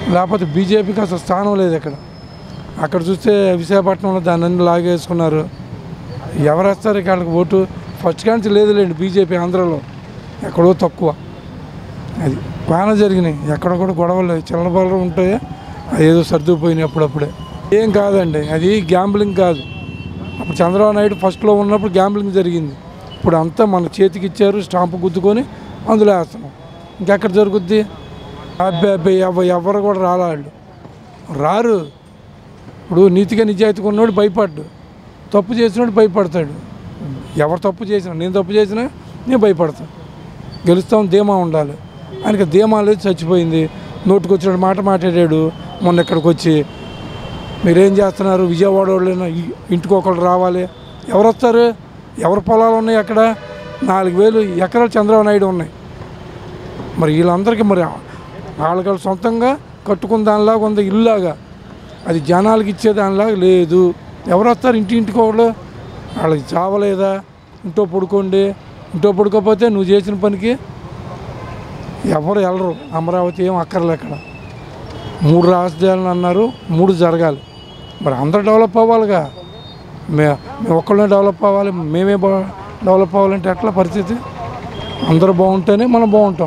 O: లేకపోతే బీజేపీకి అసలు స్థానం లేదు ఇక్కడ అక్కడ చూస్తే విశాఖపట్నంలో దాన్ని అన్ని లాగేసుకున్నారు ఎవరు వస్తారు ఇక వాళ్ళకి ఓటు ఫస్ట్ కాంచి లేదులేండి బీజేపీ ఆంధ్రలో ఎక్కడో తక్కువ అది బాగానే జరిగినాయి ఎక్కడ కూడా గొడవలు చిల్లబలు ఉంటాయి అది ఏదో సర్దుకుపోయినాయి అప్పుడప్పుడే ఏం కాదండి అది గ్యాంబ్లింగ్ కాదు అప్పుడు చంద్రబాబు నాయుడు ఫస్ట్లో ఉన్నప్పుడు గ్యాంబ్లింగ్ జరిగింది ఇప్పుడు అంతా మన చేతికి ఇచ్చారు స్టాంపు గుద్దుకొని అందులో వేస్తున్నాం ఇంకెక్కడ జరుగుద్ది అబ్బాయి అబ్బాయి ఎవ ఎవరు కూడా రాలా వాళ్ళు రారు ఇప్పుడు నీతిగా నిజాయితీగా ఉన్నవాడు భయపడ్డు తప్పు చేసినోడు భయపడతాడు ఎవరు తప్పు చేసినా నేను తప్పు చేసినా నేను భయపడతాను గెలుస్తాం ధీమా ఉండాలి ఆయనకి ధీమా లేదు చచ్చిపోయింది నోటుకు వచ్చిన మాట మాట్లాడాడు మొన్న ఇక్కడికి వచ్చి మీరేం చేస్తున్నారు విజయవాడ వాళ్ళు ఇంటికి ఒకళ్ళు రావాలి ఎవరు వస్తారు ఎవరి పొలాలు ఉన్నాయి అక్కడ నాలుగు వేలు ఎకరాలు చంద్రబాబు నాయుడు ఉన్నాయి మరి వీళ్ళందరికీ మరి వాళ్ళకి సొంతంగా కట్టుకున్న దానిలాగా ఉంది ఇల్లులాగా అది జనాలకి ఇచ్చే దానిలాగా లేదు ఎవరు వస్తారు ఇంటి ఇంటికి ఒకళ్ళు వాళ్ళకి చావలేదా ఇంట్లో పడుకోండి ఇంట్లో పడుకోకపోతే నువ్వు చేసిన పనికి ఎవరు వెళ్ళరు అమరావతి ఏం అక్కర్లే అక్కడ మూడు రాజధానులు అన్నారు మూడు జరగాలి మరి అందరూ డెవలప్ అవ్వాలిగా మే మేము ఒక్కళ్ళే డెవలప్ అవ్వాలి మేమే బా డెవలప్ అవ్వాలంటే ఎట్లా పరిస్థితి అందరూ బాగుంటేనే మనం బాగుంటాం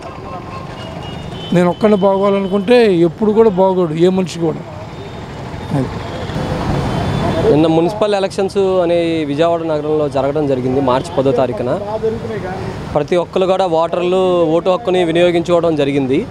O: నేను ఒక్కడిని బాగోవాలనుకుంటే ఎప్పుడు కూడా బాగోడు ఏ మనిషి కూడా అది
P: నిన్న మున్సిపల్ ఎలక్షన్స్ అనే విజయవాడ నగరంలో జరగడం జరిగింది మార్చి పదో తారీఖున ప్రతి ఒక్కరు కూడా ఓటర్లు ఓటు హక్కుని వినియోగించుకోవడం జరిగింది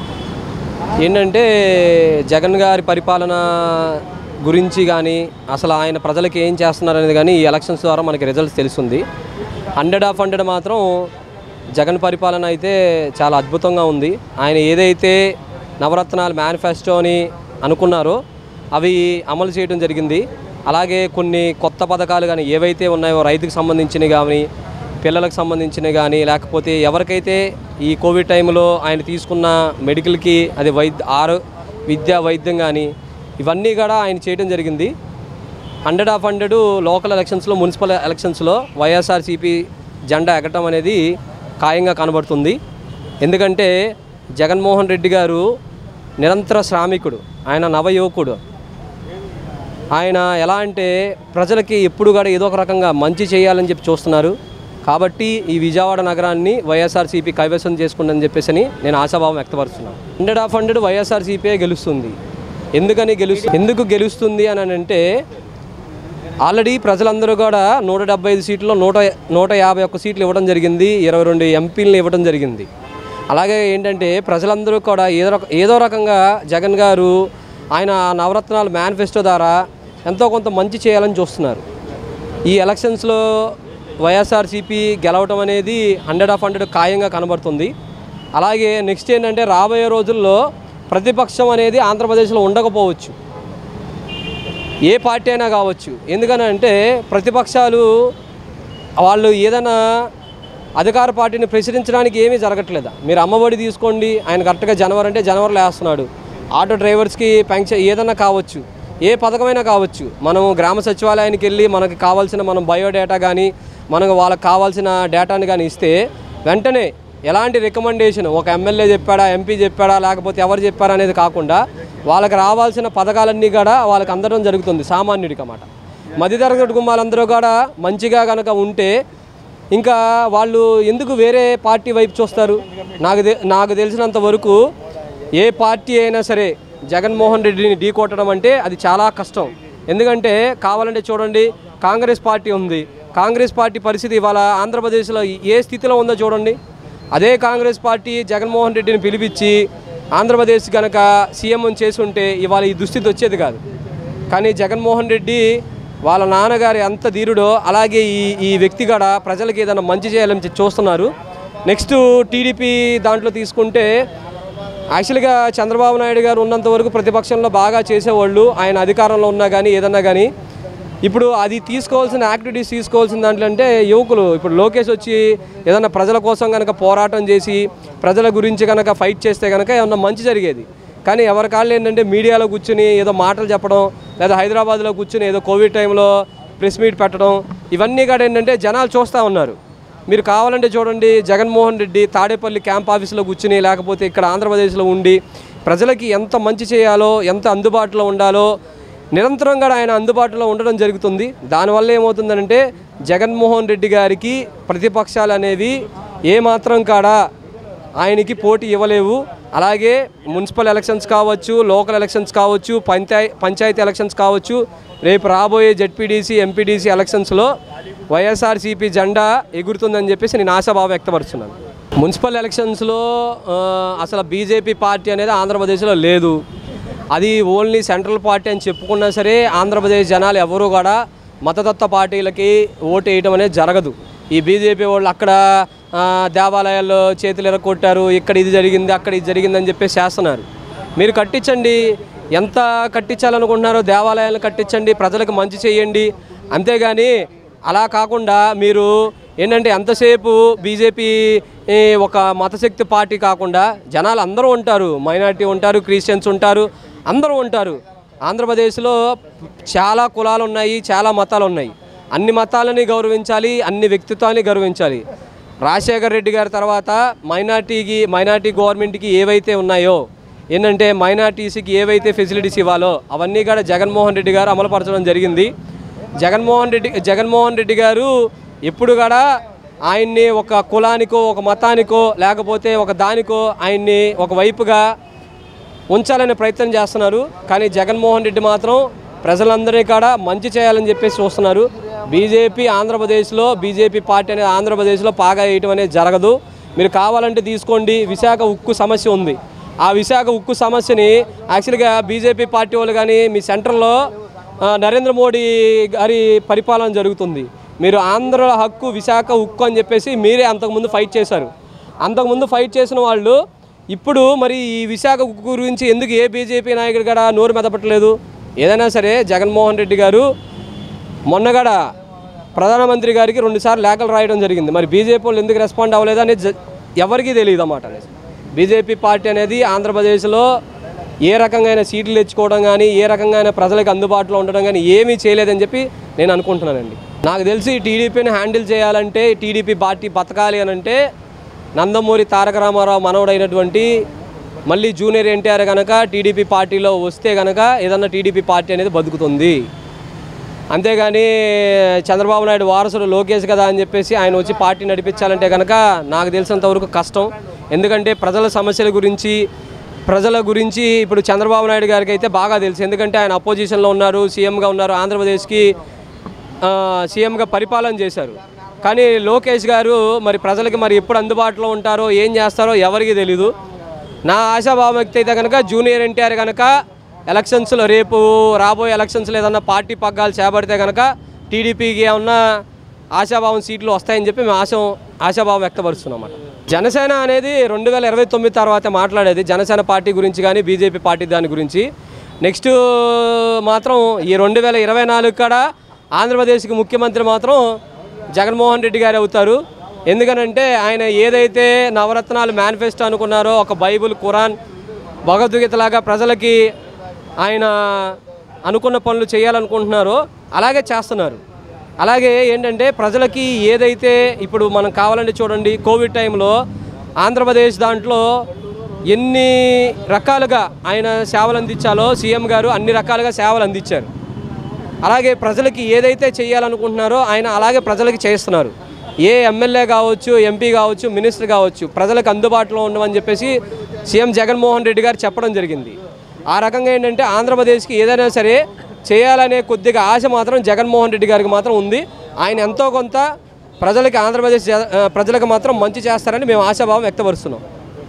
P: ఏంటంటే జగన్ గారి పరిపాలన గురించి కానీ అసలు ఆయన ప్రజలకు ఏం చేస్తున్నారు అనేది కానీ ఈ ఎలక్షన్స్ ద్వారా మనకి రిజల్ట్స్ తెలుస్తుంది హండ్రెడ్ ఆఫ్ హండ్రెడ్ మాత్రం జగన్ పరిపాలన అయితే చాలా అద్భుతంగా ఉంది ఆయన ఏదైతే నవరత్నాలు మేనిఫెస్టోని అనుకున్నారో అవి అమలు చేయడం జరిగింది అలాగే కొన్ని కొత్త పథకాలు కానీ ఏవైతే ఉన్నాయో రైతుకు సంబంధించినవి కానీ పిల్లలకు సంబంధించినవి కానీ లేకపోతే ఎవరికైతే ఈ కోవిడ్ టైంలో ఆయన తీసుకున్న మెడికల్కి అది వైద్య ఆరో విద్య వైద్యం కానీ ఇవన్నీ కూడా ఆయన చేయడం జరిగింది హండ్రెడ్ ఆఫ్ హండ్రెడ్ లోకల్ ఎలక్షన్స్లో మున్సిపల్ ఎలక్షన్స్లో వైఎస్ఆర్సీపీ జెండా ఎగటం అనేది ఖాయంగా కనబడుతుంది ఎందుకంటే జగన్మోహన్ రెడ్డి గారు నిరంతర శ్రామికుడు ఆయన నవయువకుడు ఆయన ఎలా అంటే ప్రజలకి ఎప్పుడు కూడా ఏదో ఒక రకంగా మంచి చేయాలని చెప్పి చూస్తున్నారు కాబట్టి ఈ విజయవాడ నగరాన్ని వైఎస్ఆర్సీపీ కైవసం చేసుకుందని చెప్పేసి అని నేను ఆశాభావం వ్యక్తపరుస్తున్నాను హండ్రెడ్ ఆఫ్ హండ్రెడ్ వైఎస్ఆర్సీపీ గెలుస్తుంది ఎందుకని గెలుస్తు ఎందుకు గెలుస్తుంది అని అంటే ఆల్రెడీ ప్రజలందరూ కూడా నూట డెబ్బై ఐదు సీట్లలో నూట నూట యాభై ఒక్క సీట్లు ఇవ్వడం జరిగింది ఇరవై రెండు ఎంపీలను ఇవ్వడం జరిగింది అలాగే ఏంటంటే ప్రజలందరూ కూడా ఏదో రక ఏదో రకంగా జగన్ గారు ఆయన నవరత్నాలు మేనిఫెస్టో ద్వారా ఎంతో కొంత మంచి చేయాలని చూస్తున్నారు ఈ ఎలక్షన్స్లో వైఎస్ఆర్సీపీ గెలవటం అనేది హండ్రెడ్ ఆఫ్ హండ్రెడ్ ఖాయంగా కనబడుతుంది అలాగే నెక్స్ట్ ఏంటంటే రాబోయే రోజుల్లో ప్రతిపక్షం అనేది ఆంధ్రప్రదేశ్లో ఉండకపోవచ్చు ఏ పార్టీ అయినా కావచ్చు ఎందుకని అంటే ప్రతిపక్షాలు వాళ్ళు ఏదైనా అధికార పార్టీని ప్రశ్నించడానికి ఏమీ జరగట్లేదు మీరు అమ్మఒడి తీసుకోండి ఆయన కరెక్ట్గా జనవరి అంటే జనవరిలో వేస్తున్నాడు ఆటో డ్రైవర్స్కి పెన్షన్ ఏదైనా కావచ్చు ఏ పథకమైనా కావచ్చు మనం గ్రామ సచివాలయానికి వెళ్ళి మనకి కావాల్సిన మనం బయోడేటా కానీ మనకు వాళ్ళకి కావాల్సిన డేటాని కానీ ఇస్తే వెంటనే ఎలాంటి రికమెండేషన్ ఒక ఎమ్మెల్యే చెప్పాడా ఎంపీ చెప్పాడా లేకపోతే ఎవరు చెప్పారా అనేది కాకుండా వాళ్ళకి రావాల్సిన పథకాలన్నీ కూడా వాళ్ళకి అందడం జరుగుతుంది సామాన్యుడికి అన్నమాట మధ్యతరగతి కుటుంబాలందరూ కూడా మంచిగా కనుక ఉంటే ఇంకా వాళ్ళు ఎందుకు వేరే పార్టీ వైపు చూస్తారు నాకు తె- నాకు తెలిసినంత వరకు ఏ పార్టీ అయినా సరే జగన్మోహన్ రెడ్డిని ఢీ కొట్టడం అంటే అది చాలా కష్టం ఎందుకంటే కావాలంటే చూడండి కాంగ్రెస్ పార్టీ ఉంది కాంగ్రెస్ పార్టీ పరిస్థితి ఇవాళ ఆంధ్రప్రదేశ్లో ఏ స్థితిలో ఉందో చూడండి అదే కాంగ్రెస్ పార్టీ జగన్మోహన్ రెడ్డిని పిలిపించి ఆంధ్రప్రదేశ్ కనుక సీఎం చేసి ఉంటే ఇవాళ ఈ దుస్థితి వచ్చేది కాదు కానీ జగన్మోహన్ రెడ్డి వాళ్ళ నాన్నగారు ఎంత ధీరుడో అలాగే ఈ ఈ వ్యక్తి కూడా ప్రజలకు ఏదైనా మంచి చేయాలని చెప్పి చూస్తున్నారు నెక్స్ట్ టీడీపీ దాంట్లో తీసుకుంటే యాక్చువల్గా చంద్రబాబు నాయుడు గారు ఉన్నంత వరకు ప్రతిపక్షంలో బాగా చేసేవాళ్ళు ఆయన అధికారంలో ఉన్నా కానీ ఏదన్నా కానీ ఇప్పుడు అది తీసుకోవాల్సిన యాక్టివిటీస్ తీసుకోవాల్సిన దాంట్లో అంటే యువకులు ఇప్పుడు లోకేష్ వచ్చి ఏదైనా ప్రజల కోసం కనుక పోరాటం చేసి ప్రజల గురించి కనుక ఫైట్ చేస్తే కనుక ఏమన్నా మంచి జరిగేది కానీ ఎవరి కాళ్ళు ఏంటంటే మీడియాలో కూర్చుని ఏదో మాటలు చెప్పడం లేదా హైదరాబాద్లో కూర్చుని ఏదో కోవిడ్ టైంలో ప్రెస్ మీట్ పెట్టడం ఇవన్నీ కూడా ఏంటంటే జనాలు చూస్తూ ఉన్నారు మీరు కావాలంటే చూడండి జగన్మోహన్ రెడ్డి తాడేపల్లి క్యాంప్ ఆఫీస్లో కూర్చుని లేకపోతే ఇక్కడ ఆంధ్రప్రదేశ్లో ఉండి ప్రజలకి ఎంత మంచి చేయాలో ఎంత అందుబాటులో ఉండాలో నిరంతరంగా ఆయన అందుబాటులో ఉండడం జరుగుతుంది దానివల్ల ఏమవుతుందంటే జగన్మోహన్ రెడ్డి గారికి ప్రతిపక్షాలు అనేవి ఏమాత్రం కాడా ఆయనకి పోటీ ఇవ్వలేవు అలాగే మున్సిపల్ ఎలక్షన్స్ కావచ్చు లోకల్ ఎలక్షన్స్ కావచ్చు పంచాయ పంచాయతీ ఎలక్షన్స్ కావచ్చు రేపు రాబోయే జెడ్పీడీసీ ఎంపీడీసీ ఎలక్షన్స్లో వైఎస్ఆర్సీపీ జెండా ఎగురుతుందని చెప్పేసి నేను ఆశాభావం వ్యక్తపరుస్తున్నాను మున్సిపల్ ఎలక్షన్స్లో ఆ, అసలు బీజేపీ పార్టీ అనేది ఆంధ్రప్రదేశ్లో లేదు అది ఓన్లీ సెంట్రల్ పార్టీ అని చెప్పుకున్నా సరే ఆంధ్రప్రదేశ్ జనాలు ఎవరు కూడా మతతత్వ పార్టీలకి ఓటు వేయడం అనేది జరగదు ఈ బీజేపీ వాళ్ళు అక్కడ ఆ, దేవాలయాల్లో చేతులు ఎరగొట్టారు ఇక్కడ ఇది జరిగింది అక్కడ ఇది జరిగిందని చెప్పేసి చేస్తున్నారు మీరు కట్టించండి ఎంత కట్టించాలనుకుంటున్నారో దేవాలయాలను కట్టించండి ప్రజలకు మంచి చేయండి అంతేగాని అలా కాకుండా మీరు ఏంటంటే ఎంతసేపు బీజేపీ ఈ, ఒక మతశక్తి పార్టీ కాకుండా జనాలు అందరూ ఉంటారు మైనారిటీ ఉంటారు క్రిస్టియన్స్ ఉంటారు అందరూ ఉంటారు ఆంధ్రప్రదేశ్లో చాలా కులాలు ఉన్నాయి చాలా మతాలు ఉన్నాయి అన్ని మతాలని గౌరవించాలి అన్ని వ్యక్తిత్వాన్ని గౌరవించాలి రాజశేఖర్ రెడ్డి గారి తర్వాత మైనార్టీకి మైనార్టీ గవర్నమెంట్కి ఏవైతే ఉన్నాయో ఏంటంటే మైనార్టీస్కి ఏవైతే ఫెసిలిటీస్ ఇవ్వాలో అవన్నీ కూడా జగన్మోహన్ రెడ్డి గారు అమలుపరచడం జరిగింది జగన్మోహన్ రెడ్డి జగన్మోహన్ రెడ్డి గారు ఎప్పుడు కూడా ఆయన్ని ఒక కులానికో ఒక మతానికో లేకపోతే ఒక దానికో ఆయన్ని ఒక వైపుగా ఉంచాలనే ప్రయత్నం చేస్తున్నారు కానీ జగన్మోహన్ రెడ్డి మాత్రం ప్రజలందరినీ కూడా మంచి చేయాలని చెప్పేసి చూస్తున్నారు బీజేపీ ఆంధ్రప్రదేశ్లో బీజేపీ పార్టీ అనేది ఆంధ్రప్రదేశ్లో పాగా వేయటం అనేది జరగదు మీరు కావాలంటే తీసుకోండి విశాఖ ఉక్కు సమస్య ఉంది ఆ విశాఖ ఉక్కు సమస్యని యాక్చువల్గా బీజేపీ పార్టీ వాళ్ళు కానీ మీ సెంటర్లో ఆ, నరేంద్ర మోడీ గారి పరిపాలన జరుగుతుంది మీరు ఆంధ్ర హక్కు విశాఖ ఉక్కు అని చెప్పేసి మీరే అంతకుముందు ఫైట్ చేశారు అంతకుముందు ఫైట్ చేసిన వాళ్ళు ఇప్పుడు మరి ఈ విశాఖ ఉక్కు గురించి ఎందుకు ఏ బీజేపీ నాయకుడు కూడా నోరు మెదపట్లేదు ఏదైనా సరే జగన్మోహన్ రెడ్డి గారు మొన్నగడ ప్రధానమంత్రి గారికి రెండుసార్లు లేఖలు రాయడం జరిగింది మరి బీజేపీ వాళ్ళు ఎందుకు రెస్పాండ్ అవ్వలేదు అనేది జ- ఎవరికీ తెలియదు అన్నమాట అనేది బీజేపీ పార్టీ అనేది ఆంధ్రప్రదేశ్లో ఏ రకంగా సీట్లు తెచ్చుకోవడం కానీ ఏ రకంగా ప్రజలకు అందుబాటులో ఉండడం కానీ ఏమీ చేయలేదని చెప్పి నేను అనుకుంటున్నానండి నాకు తెలిసి టీడీపీని హ్యాండిల్ చేయాలంటే టీడీపీ పార్టీ బతకాలి అని అంటే నందమూరి తారక రామారావు మనవడైనటువంటి మళ్ళీ జూనియర్ ఎన్టీఆర్ కనుక టీడీపీ పార్టీలో వస్తే కనుక ఏదన్నా టీడీపీ పార్టీ అనేది బతుకుతుంది అంతేగాని చంద్రబాబు నాయుడు వారసుడు లోకేష్ కదా అని చెప్పేసి ఆయన వచ్చి పార్టీ నడిపించాలంటే కనుక నాకు తెలిసినంత వరకు కష్టం ఎందుకంటే ప్రజల సమస్యల గురించి ప్రజల గురించి ఇప్పుడు చంద్రబాబు నాయుడు గారికి అయితే బాగా తెలుసు ఎందుకంటే ఆయన అపోజిషన్లో ఉన్నారు సీఎంగా ఉన్నారు ఆంధ్రప్రదేశ్కి ఆ, సీఎంగా పరిపాలన చేశారు కానీ లోకేష్ గారు మరి ప్రజలకి మరి ఎప్పుడు అందుబాటులో ఉంటారో ఏం చేస్తారో ఎవరికి తెలీదు నా ఆశాభావం వ్యక్తి అయితే కనుక జూనియర్ ఎన్టీఆర్ కనుక ఎలక్షన్స్లో రేపు రాబోయే ఎలక్షన్స్లో ఏదన్నా పార్టీ పగ్గాలు చేపడితే కనుక టీడీపీకి ఏమన్నా ఆశాభావం సీట్లు వస్తాయని చెప్పి మేము ఆశ ఆశాభావం వ్యక్తపరుస్తున్నాం అన్నమాట జనసేన అనేది రెండు వేల ఇరవై తొమ్మిది తర్వాత మాట్లాడేది జనసేన పార్టీ గురించి కానీ బీజేపీ పార్టీ దాని గురించి నెక్స్ట్ మాత్రం ఈ రెండు వేల ఇరవై నాలుగు కూడా ఆంధ్రప్రదేశ్కి ముఖ్యమంత్రి మాత్రం జగన్మోహన్ రెడ్డి గారు అవుతారు ఎందుకనంటే ఆయన ఏదైతే నవరత్నాలు మేనిఫెస్టో అనుకున్నారో ఒక బైబుల్ ఖురాన్ భగవద్గీతలాగా ప్రజలకి ఆయన అనుకున్న పనులు చేయాలనుకుంటున్నారో అలాగే చేస్తున్నారు అలాగే ఏంటంటే ప్రజలకి ఏదైతే ఇప్పుడు మనం కావాలంటే చూడండి కోవిడ్ టైంలో ఆంధ్రప్రదేశ్ దాంట్లో ఎన్ని రకాలుగా ఆయన సేవలు అందించాలో సీఎం గారు అన్ని రకాలుగా సేవలు అందించారు అలాగే ప్రజలకి ఏదైతే చేయాలనుకుంటున్నారో ఆయన అలాగే ప్రజలకి చేస్తున్నారు ఏ ఎమ్మెల్యే కావచ్చు ఎంపీ కావచ్చు మినిస్టర్ కావచ్చు ప్రజలకు అందుబాటులో ఉండమని చెప్పేసి సీఎం జగన్మోహన్ రెడ్డి గారు చెప్పడం జరిగింది ఆ రకంగా ఏంటంటే ఆంధ్రప్రదేశ్కి ఏదైనా సరే చేయాలనే కొద్దిగా ఆశ మాత్రం జగన్మోహన్ రెడ్డి గారికి మాత్రం ఉంది ఆయన ఎంతో కొంత ప్రజలకి ఆంధ్రప్రదేశ్ జ- ఆ, ప్రజలకు మాత్రం మంచి చేస్తారని మేము ఆశాభావం వ్యక్తపరుస్తున్నాం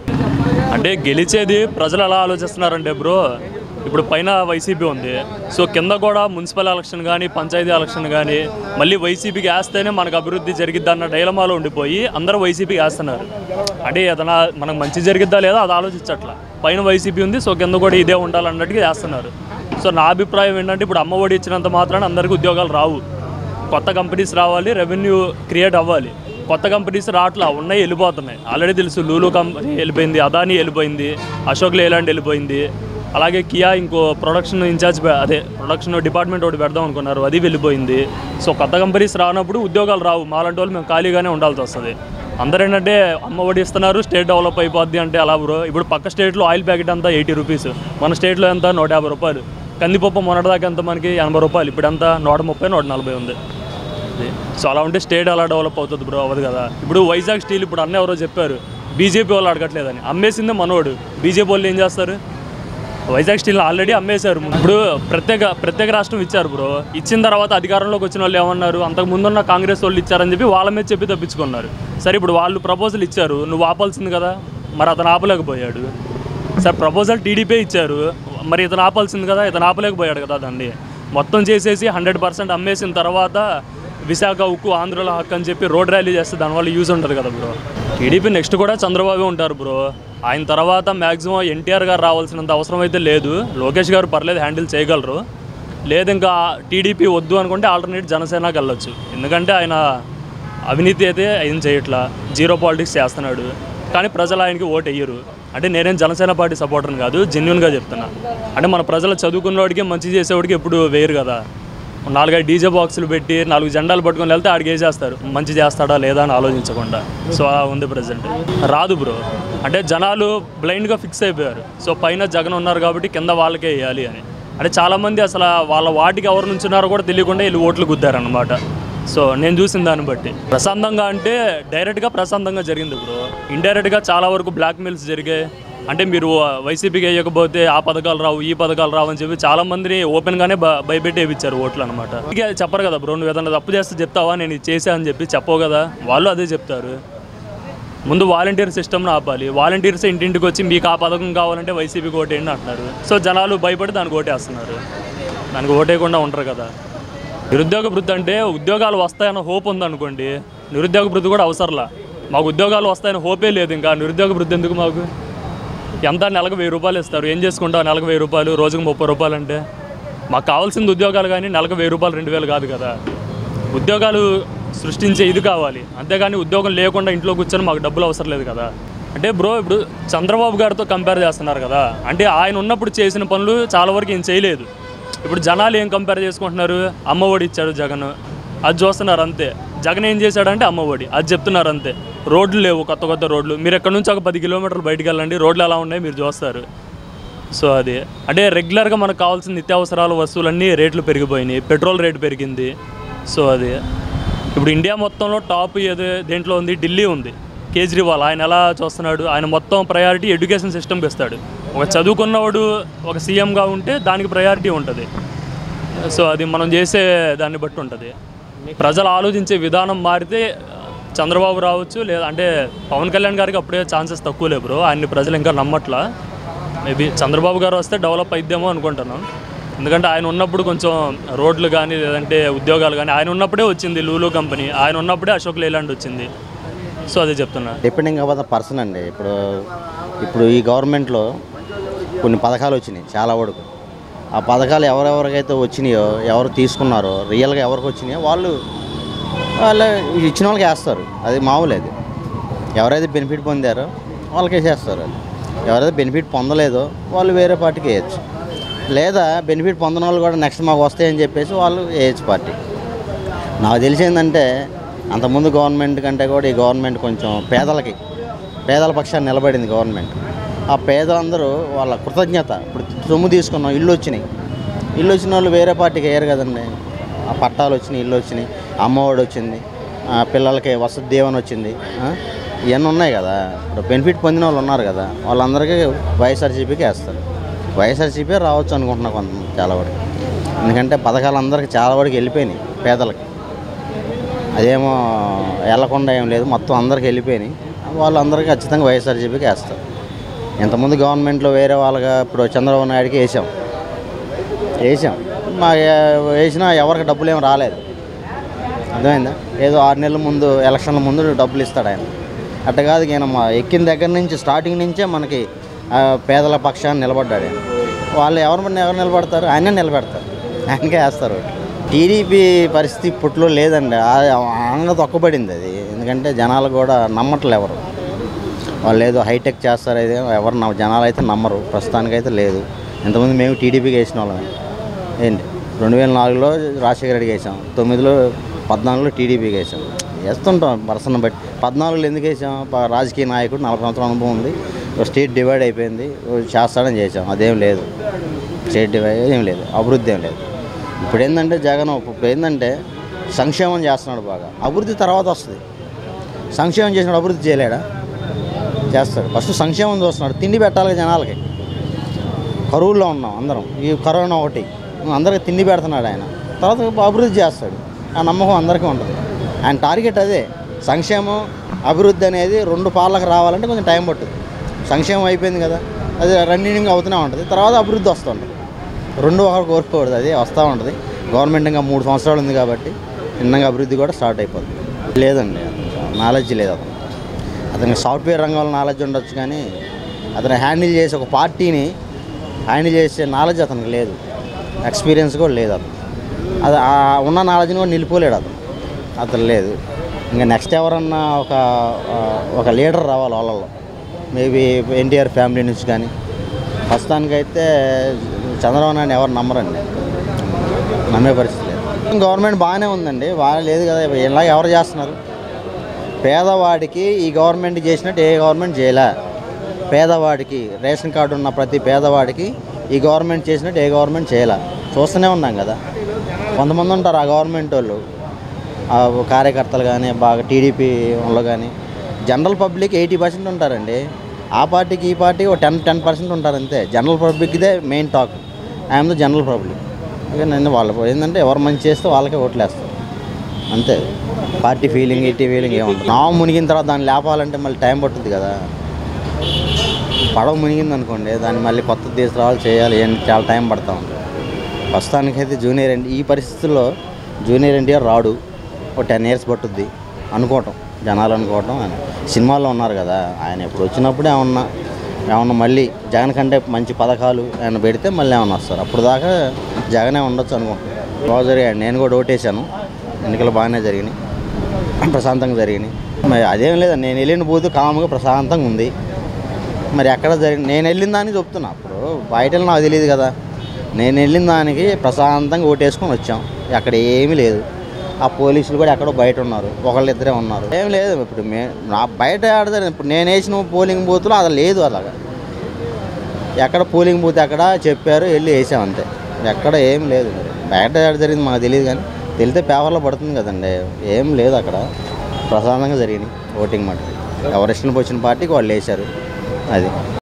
Q: అంటే గెలిచేది ప్రజలు ఎలా ఆలోచిస్తున్నారంటే బ్రో ఇప్పుడు పైన వైసీపీ ఉంది సో కింద కూడా మున్సిపల్ ఎలక్షన్ కానీ పంచాయతీ ఎలక్షన్ కానీ మళ్ళీ వైసీపీకి వేస్తేనే మనకు అభివృద్ధి జరిగిద్ది అన్న డైలమాలో ఉండిపోయి అందరూ వైసీపీకి వేస్తున్నారు అంటే ఏదైనా మనకు మంచి జరిగిద్దా లేదా అది ఆలోచించట్లా పైన వైసీపీ ఉంది సో కింద కూడా ఇదే ఉండాలన్నట్టుగా వేస్తున్నారు సో నా అభిప్రాయం ఏంటంటే ఇప్పుడు అమ్మ ఒడి ఇచ్చినంత మాత్రాన అందరికీ ఉద్యోగాలు రావు కొత్త కంపెనీస్ రావాలి రెవెన్యూ క్రియేట్ అవ్వాలి కొత్త కంపెనీస్ రావట్లా ఉన్నాయి వెళ్ళిపోతున్నాయి ఆల్రెడీ తెలుసు లూలు కంపెనీ వెళ్ళిపోయింది అదానీ వెళ్ళిపోయింది అశోక్ లేలాండ్ వెళ్ళిపోయింది అలాగే కియా ఇంకో ప్రొడక్షన్ ఇన్ఛార్జ్ పె- అదే ప్రొడక్షన్ డిపార్ట్మెంట్ ఒకటి పెడదాం అనుకున్నారు అది వెళ్ళిపోయింది సో కొత్త కంపెనీస్ రానప్పుడు ఉద్యోగాలు రావు మాలాంటి వాళ్ళు మేము ఖాళీగానే ఉండాల్సి వస్తుంది అందరూ ఏంటంటే అమ్మ ఒడి ఇస్తున్నారు స్టేట్ డెవలప్ అయిపోద్ది అంటే అలా బ్రో ఇప్పుడు పక్క స్టేట్లో ఆయిల్ ప్యాకెట్ అంతా ఎయిటీ రూపీస్ మన స్టేట్లో ఎంత నూట యాభై రూపాయలు కందిపప్పు మొన్నటిదాకా ఎంత మనకి ఎనభై రూపాయలు ఇప్పుడు ఎంత నూట ముప్పై నూట నలభై ఉంది అది. సో అలా ఉంటే స్టేట్ అలా డెవలప్ అవుతుంది బ్రో అవ్వదు కదా ఇప్పుడు వైజాగ్ స్టీల్ ఇప్పుడు అన్న ఎవరో చెప్పారు బీజేపీ వాళ్ళు అడగట్లేదని అమ్మేసిందే మనోడు బీజేపీ వాళ్ళు ఏం చేస్తారు వైజాగ్ స్టీల్ ఆల్రెడీ అమ్మేశారు ఇప్పుడు ప్రత్యేక ప్రత్యేక రాష్ట్రం ఇచ్చారు బ్రో ఇచ్చిన తర్వాత అధికారంలోకి వచ్చిన వాళ్ళు ఏమన్నారు అంతకు ముందున్న కాంగ్రెస్ వాళ్ళు ఇచ్చారని చెప్పి వాళ్ళ మీద చెప్పి తప్పించుకున్నారు సరే ఇప్పుడు వాళ్ళు ప్రపోజల్ ఇచ్చారు నువ్వు ఆపాల్సింది కదా మరి అతను ఆపలేకపోయాడు సార్ ప్రపోజల్ టీడీపీ ఇచ్చారు మరి ఇతను ఆపాల్సింది కదా ఇతను ఆపలేకపోయాడు కదా దాన్ని మొత్తం చేసేసి హండ్రెడ్ పర్సెంట్ అమ్మేసిన తర్వాత విశాఖ ఉక్కు ఆంధ్రలో హక్కు అని చెప్పి రోడ్ ర్యాలీ చేస్తే దానివల్ల యూజ్ ఉంటుంది కదా బ్రో టీడీపీ నెక్స్ట్ కూడా చంద్రబాబు ఉంటారు బ్రో ఆయన తర్వాత మ్యాక్సిమం ఎన్టీఆర్ గారు రావాల్సినంత అవసరం అయితే లేదు లోకేష్ గారు పర్లేదు హ్యాండిల్ చేయగలరు లేదు ఇంకా టీడీపీ వద్దు అనుకుంటే ఆల్టర్నేట్ జనసేనకి వెళ్ళొచ్చు ఎందుకంటే ఆయన అవినీతి అయితే ఏం చేయట్లా జీరో పాలిటిక్స్ చేస్తున్నాడు కానీ ప్రజలు ఆయనకి ఓటు వేయరు అంటే నేనేం జనసేన పార్టీ సపోర్టర్ని కాదు జెన్యున్గా చెప్తున్నా అంటే మన ప్రజలు చదువుకున్నవాడికి మంచి చేసేవాడికి ఎప్పుడు వేయరు కదా నాలుగైదు డీజే బాక్సులు పెట్టి నాలుగు జెండాలు పట్టుకొని వెళ్తే ఆడికి వేసేస్తారు మంచి చేస్తాడా లేదా అని ఆలోచించకుండా సో అలా ఉంది ప్రజెంట్ రాదు బ్రో అంటే జనాలు బ్లైండ్గా ఫిక్స్ అయిపోయారు సో పైన జగన్ ఉన్నారు కాబట్టి కింద వాళ్ళకే వేయాలి అని అంటే చాలామంది అసలు వాళ్ళ వాటికి ఎవరు నుంచున్నారో కూడా తెలియకుండా వీళ్ళు ఓట్లు గుద్దారనమాట సో నేను చూసిన దాన్ని బట్టి ప్రశాంతంగా అంటే డైరెక్ట్గా ప్రశాంతంగా జరిగింది బ్రో ఇండైరెక్ట్గా చాలా వరకు బ్లాక్ మెయిల్స్ జరిగాయి అంటే మీరు వైసీపీకి వేయకపోతే ఆ పథకాలు రావు ఈ పథకాలు రావు అని చెప్పి చాలా మందిని ఓపెన్గానే బ భయపెట్టి వేయించారు ఓట్లు అనమాట ఇక చెప్పరు కదా బ్రో నువ్వు ఏదైనా తప్పు చేస్తే చెప్తావా నేను ఇది చేశా అని చెప్పి చెప్పవు కదా వాళ్ళు అదే చెప్తారు ముందు వాలంటీర్ సిస్టమ్ను ఆపాలి వాలంటీర్స్ ఇంటింటికి వచ్చి మీకు ఆ పథకం కావాలంటే వైసీపీకి ఓటేయండి అంటున్నారు సో జనాలు భయపడి దానికి ఓటేస్తున్నారు దానికి ఓటేయకుండా ఉంటారు కదా నిరుద్యోగ వృత్తి అంటే ఉద్యోగాలు వస్తాయన్న హోప్ ఉందనుకోండి నిరుద్యోగ వృత్తి కూడా అవసరంలా మాకు ఉద్యోగాలు వస్తాయన్న హోపే లేదు ఇంకా నిరుద్యోగ వృత్తి ఎందుకు మాకు ఎంత నెలకు వెయ్యి రూపాయలు ఇస్తారు ఏం చేసుకుంటావు నెలకు వెయ్యి రూపాయలు రోజుకు ముప్పై రూపాయలు అంటే మాకు కావాల్సింది ఉద్యోగాలు కానీ నెలకు వెయ్యి రూపాయలు రెండు వేలు కాదు కదా ఉద్యోగాలు సృష్టించే ఇది కావాలి అంతేగాని ఉద్యోగం లేకుండా ఇంట్లో కూర్చొని మాకు డబ్బులు అవసరం లేదు కదా అంటే బ్రో ఇప్పుడు చంద్రబాబు గారితో కంపేర్ చేస్తున్నారు కదా అంటే ఆయన ఉన్నప్పుడు చేసిన పనులు చాలా వరకు ఏం చేయలేదు ఇప్పుడు జనాలు ఏం కంపేర్ చేసుకుంటున్నారు అమ్మఒడి ఇచ్చాడు జగన్ అది చూస్తున్నారు అంతే జగన్ ఏం చేశాడంటే అమ్మఒడి అది చెప్తున్నారు అంతే రోడ్లు లేవు కొత్త కొత్త రోడ్లు మీరు ఎక్కడి నుంచి ఒక పది కిలోమీటర్లు బయటికి వెళ్ళండి రోడ్లు ఎలా ఉన్నాయి మీరు చూస్తారు సో అది అంటే రెగ్యులర్గా మనకు కావాల్సిన నిత్యావసరాల వస్తువులన్నీ రేట్లు పెరిగిపోయినాయి పెట్రోల్ రేటు పెరిగింది సో అది ఇప్పుడు ఇండియా మొత్తంలో టాప్ ఏదో దేంట్లో ఉంది ఢిల్లీ ఉంది కేజ్రీవాల్ ఆయన ఎలా చూస్తున్నాడు ఆయన మొత్తం ప్రయారిటీ ఎడ్యుకేషన్ సిస్టమ్కి ఇస్తాడు ఒక చదువుకున్నవాడు ఒక సీఎంగా ఉంటే దానికి ప్రయారిటీ ఉంటుంది సో అది మనం చేసే దాన్ని బట్టి ఉంటుంది ప్రజలు ఆలోచించే విధానం మారితే చంద్రబాబు రావచ్చు లేదా అంటే పవన్ కళ్యాణ్ గారికి అప్పుడే ఛాన్సెస్ తక్కువ లేవు బ్రో ఆయన్ని ప్రజలు ఇంకా నమ్మట్లా మేబీ చంద్రబాబు గారు వస్తే డెవలప్ అయిద్దేమో అనుకుంటున్నాను ఎందుకంటే ఆయన ఉన్నప్పుడు కొంచెం రోడ్లు కానీ లేదంటే ఉద్యోగాలు కానీ ఆయన ఉన్నప్పుడే వచ్చింది లూలు కంపెనీ ఆయన ఉన్నప్పుడే అశోక్ లేలాండ్ వచ్చింది సో అదే చెప్తున్నా
R: డిపెండింగ్ అవ్వద పర్సన్ అండి ఇప్పుడు ఇప్పుడు ఈ గవర్నమెంట్లో కొన్ని పథకాలు వచ్చినాయి చాలా వరకు ఆ పథకాలు ఎవరెవరికైతే వచ్చినాయో ఎవరు తీసుకున్నారో రియల్గా ఎవరికి వచ్చినాయో వాళ్ళు వాళ్ళు ఇచ్చిన వాళ్ళకి వేస్తారు అది మామూలు అది ఎవరైతే బెనిఫిట్ పొందారో వాళ్ళకి వేసేస్తారు వాళ్ళు ఎవరైతే బెనిఫిట్ పొందలేదో వాళ్ళు వేరే పార్టీకి వేయచ్చు లేదా బెనిఫిట్ పొందిన వాళ్ళు కూడా నెక్స్ట్ మాకు వస్తాయని చెప్పేసి వాళ్ళు వేయచ్చు పార్టీ నాకు తెలిసి ఏంటంటే అంతకుముందు గవర్నమెంట్ కంటే కూడా ఈ గవర్నమెంట్ కొంచెం పేదలకి పేదల పక్షాన్ని నిలబడింది గవర్నమెంట్ ఆ పేదలందరూ వాళ్ళ కృతజ్ఞత ఇప్పుడు సొమ్ము తీసుకున్నాం ఇల్లు వచ్చినాయి ఇల్లు వచ్చిన వాళ్ళు వేరే పార్టీకి వేయరు కదండి ఆ పట్టాలు వచ్చినాయి ఇల్లు వచ్చినాయి అమ్మఒడి వచ్చింది ఆ పిల్లలకి వసతి దీవెన వచ్చింది ఆ? ఇవన్నీ ఉన్నాయి కదా ఇప్పుడు బెనిఫిట్ పొందిన వాళ్ళు ఉన్నారు కదా వాళ్ళందరికీ వైఎస్ఆర్సీపీకి వేస్తారు వైఎస్ఆర్సీపీ రావచ్చు అనుకుంటున్నా కొంత చాలా వరకు ఎందుకంటే పథకాలు అందరికీ చాలా వరకు వెళ్ళిపోయినాయి పేదలకి అదేమో వెళ్ళకుండా ఏం లేదు మొత్తం అందరికి వెళ్ళిపోయినాయి వాళ్ళందరికీ ఖచ్చితంగా వైఎస్ఆర్సీపీకి వేస్తారు ఇంతకుముందు గవర్నమెంట్లో వేరే వాళ్ళగా ఇప్పుడు చంద్రబాబు నాయుడుకి వేసాం వేసాం మా వేసినా ఎవరికి డబ్బులు ఏం రాలేదు అర్థమైందా ఏదో ఆరు నెలల ముందు ఎలక్షన్ల ముందు డబ్బులు ఇస్తాడు ఆయన అట్ట కాదు ఈయన మా ఎక్కిన దగ్గర నుంచి స్టార్టింగ్ నుంచే మనకి ఆ, పేదల పక్షాన్ని నిలబడ్డాడు ఆయన వాళ్ళు ఎవరు ఎవరు నిలబడతారు ఆయనే నిలబెడతారు ఆయనకే వేస్తారు టీడీపీ పరిస్థితి ఇప్పట్లో లేదండి ఆంగ తొక్కబడింది అది ఎందుకంటే జనాలు కూడా నమ్మట్లే ఎవరు వాళ్ళు ఏదో హైటెక్ చేస్తారు అయితే ఎవరు నమ్మ- జనాలు అయితే నమ్మరు ప్రస్తుతానికైతే లేదు ఇంతమంది మేము టీడీపీకి వేసిన వాళ్ళమే ఏంటి రెండు వేల నాలుగులో రాజశేఖర రెడ్డికి వేసాం తొమ్మిదిలో పద్నాలుగులో టీడీపీకి వేసాం వేస్తుంటాం పర్సన్ బట్టి పద్నాలుగులో ఎందుకు వేసాం ప- రాజకీయ నాయకుడు నలభై సంవత్సరాల అనుభవం ఉంది ఓ స్టేట్ డివైడ్ అయిపోయింది ఓ చేస్తాడని చేసాం అదేం లేదు స్టేట్ డివైడ్ ఏం లేదు అభివృద్ధి ఏం లేదు ఇప్పుడు ఏంటంటే జగన్ ఇప్పుడు ఏంటంటే సంక్షేమం చేస్తున్నాడు బాగా అభివృద్ధి తర్వాత వస్తుంది సంక్షేమం చేసినాడు అభివృద్ధి చేయలేడా చేస్తాడు ఫస్ట్ సంక్షేమం చూస్తున్నాడు తిండి పెట్టాలి జనాలకి కరువుల్లో ఉన్నాం అందరం ఈ కరోనా ఒకటి అందరికి తిండి పెడుతున్నాడు ఆయన తర్వాత అభివృద్ధి చేస్తాడు ఆ నమ్మకం అందరికీ ఉంటుంది ఆయన టార్గెట్ అదే సంక్షేమం అభివృద్ధి అనేది రెండు పార్లకు రావాలంటే కొంచెం టైం పట్టుద్ది సంక్షేమం అయిపోయింది కదా అది రన్నింగ్ అవుతూనే ఉంటుంది తర్వాత అభివృద్ధి వస్తుంటుంది రెండు ఒకరు కోరుకోకూడదు అది వస్తూ ఉంటుంది గవర్నమెంట్ ఇంకా మూడు సంవత్సరాలు ఉంది కాబట్టి చిన్నగా అభివృద్ధి కూడా స్టార్ట్ అయిపోతుంది లేదండి నాలెడ్జ్ లేదు అతను అతనికి సాఫ్ట్వేర్ రంగంలో నాలెడ్జ్ ఉండొచ్చు కానీ అతను హ్యాండిల్ చేసే ఒక పార్టీని హ్యాండిల్ చేసే నాలెడ్జ్ అతనికి లేదు ఎక్స్పీరియన్స్ కూడా లేదు అతను అది ఆ ఉన్న నాలెడ్జ్ని కూడా నిలిపోలేడు అతను అతను లేదు ఇంకా నెక్స్ట్ ఎవరన్నా ఒక ఆ, ఒక లీడర్ రావాలి వాళ్ళలో మేబీ ఎన్టీఆర్ ఫ్యామిలీ నుంచి కానీ ప్రస్తుతానికైతే చంద్రబాబు నాయుడు ఎవరు నమ్మరండి నమ్మే పరిస్థితి లేదు గవర్నమెంట్ బాగానే ఉందండి బాగా లేదు కదా ఇలా ఎవరు చేస్తున్నారు పేదవాడికి ఈ గవర్నమెంట్ చేసినట్టు ఏ గవర్నమెంట్ చేయలే పేదవాడికి రేషన్ కార్డు ఉన్న ప్రతి పేదవాడికి ఈ గవర్నమెంట్ చేసినట్టు ఏ గవర్నమెంట్ చేయలే చూస్తూనే ఉన్నాం కదా కొంతమంది ఉంటారు ఆ గవర్నమెంట్ వాళ్ళు ఆ కార్యకర్తలు కానీ బాగా టీడీపీ వాళ్ళు కానీ జనరల్ పబ్లిక్ ఎయిటీ పర్సెంట్ ఉంటారండి ఆ పార్టీకి ఈ పార్టీకి ఒక టెన్ టెన్ పర్సెంట్ ఉంటారు అంతే జనరల్ పబ్లిక్దే main talk I'm the general public ఇక నేను వాళ్ళు ఏంటంటే ఎవరు మంచి చేస్తే వాళ్ళకే ఓట్లేస్తారు అంతే పార్టీ ఫీలింగ్ ఇటీ ఫీలింగ్ ఏముంటుంది నా మునిగిన తర్వాత దాన్ని లేపాలంటే మళ్ళీ టైం పట్టుద్ది కదా పడవ మునిగింది అనుకోండి దాన్ని మళ్ళీ కొత్త తీసుకురావాలి చేయాలి ఏం చాలా టైం పడతా ఉంది ప్రస్తుతానికైతే జూనియర్ ఎన్ ఈ పరిస్థితుల్లో జూనియర్ ఎన్టీఆర్ రాడు ఒక టెన్ ఇయర్స్ పట్టుద్ది అనుకోవటం జనాలు అనుకోవటం ఆయన సినిమాల్లో ఉన్నారు కదా ఆయన ఇప్పుడు వచ్చినప్పుడు ఏమన్నా ఏమన్నా మళ్ళీ జగన్ కంటే మంచి పథకాలు ఆయన పెడితే మళ్ళీ ఏమన్నా వస్తారు అప్పుడు దాకా జగనే ఉండొచ్చు అనుకుంటున్నాను బాగా జరిగాడు నేను కూడా ఓటేశాను ఎన్నికలు బాగానే జరిగినాయి ప్రశాంతంగా జరిగినాయి మరి అదేం లేదు నేను వెళ్ళిన బూత్ కామ్గా ప్రశాంతంగా ఉంది మరి ఎక్కడ జరిగి నేను వెళ్ళిన దానికి చెప్తున్నా అప్పుడు బయట వెళ్ళి నాకు తెలియదు కదా నేను వెళ్ళిన దానికి ప్రశాంతంగా ఓటేసుకొని వచ్చాం అక్కడ ఏమీ లేదు ఆ పోలీసులు కూడా ఎక్కడో బయట ఉన్నారు ఒకళ్ళు ఇద్దరే ఉన్నారు ఏం లేదు ఇప్పుడు మే నా బయట ఆడదారు ఇప్పుడు నేను వేసిన పోలింగ్ బూత్లో అది లేదు అలాగా ఎక్కడ పోలింగ్ బూత్ ఎక్కడ చెప్పారు వెళ్ళి వేసాం అంతే ఎక్కడ ఏం లేదు మరి బయట ఆడ జరిగింది మాకు తెలియదు కానీ తెలితే పేపర్లో పడుతుంది కదండి ఏం లేదు అక్కడ ప్రశాంతంగా జరిగినాయి ఓటింగ్ మాట ఎవరు ఇష్టం వచ్చిన పార్టీకి వాళ్ళు వేశారు అది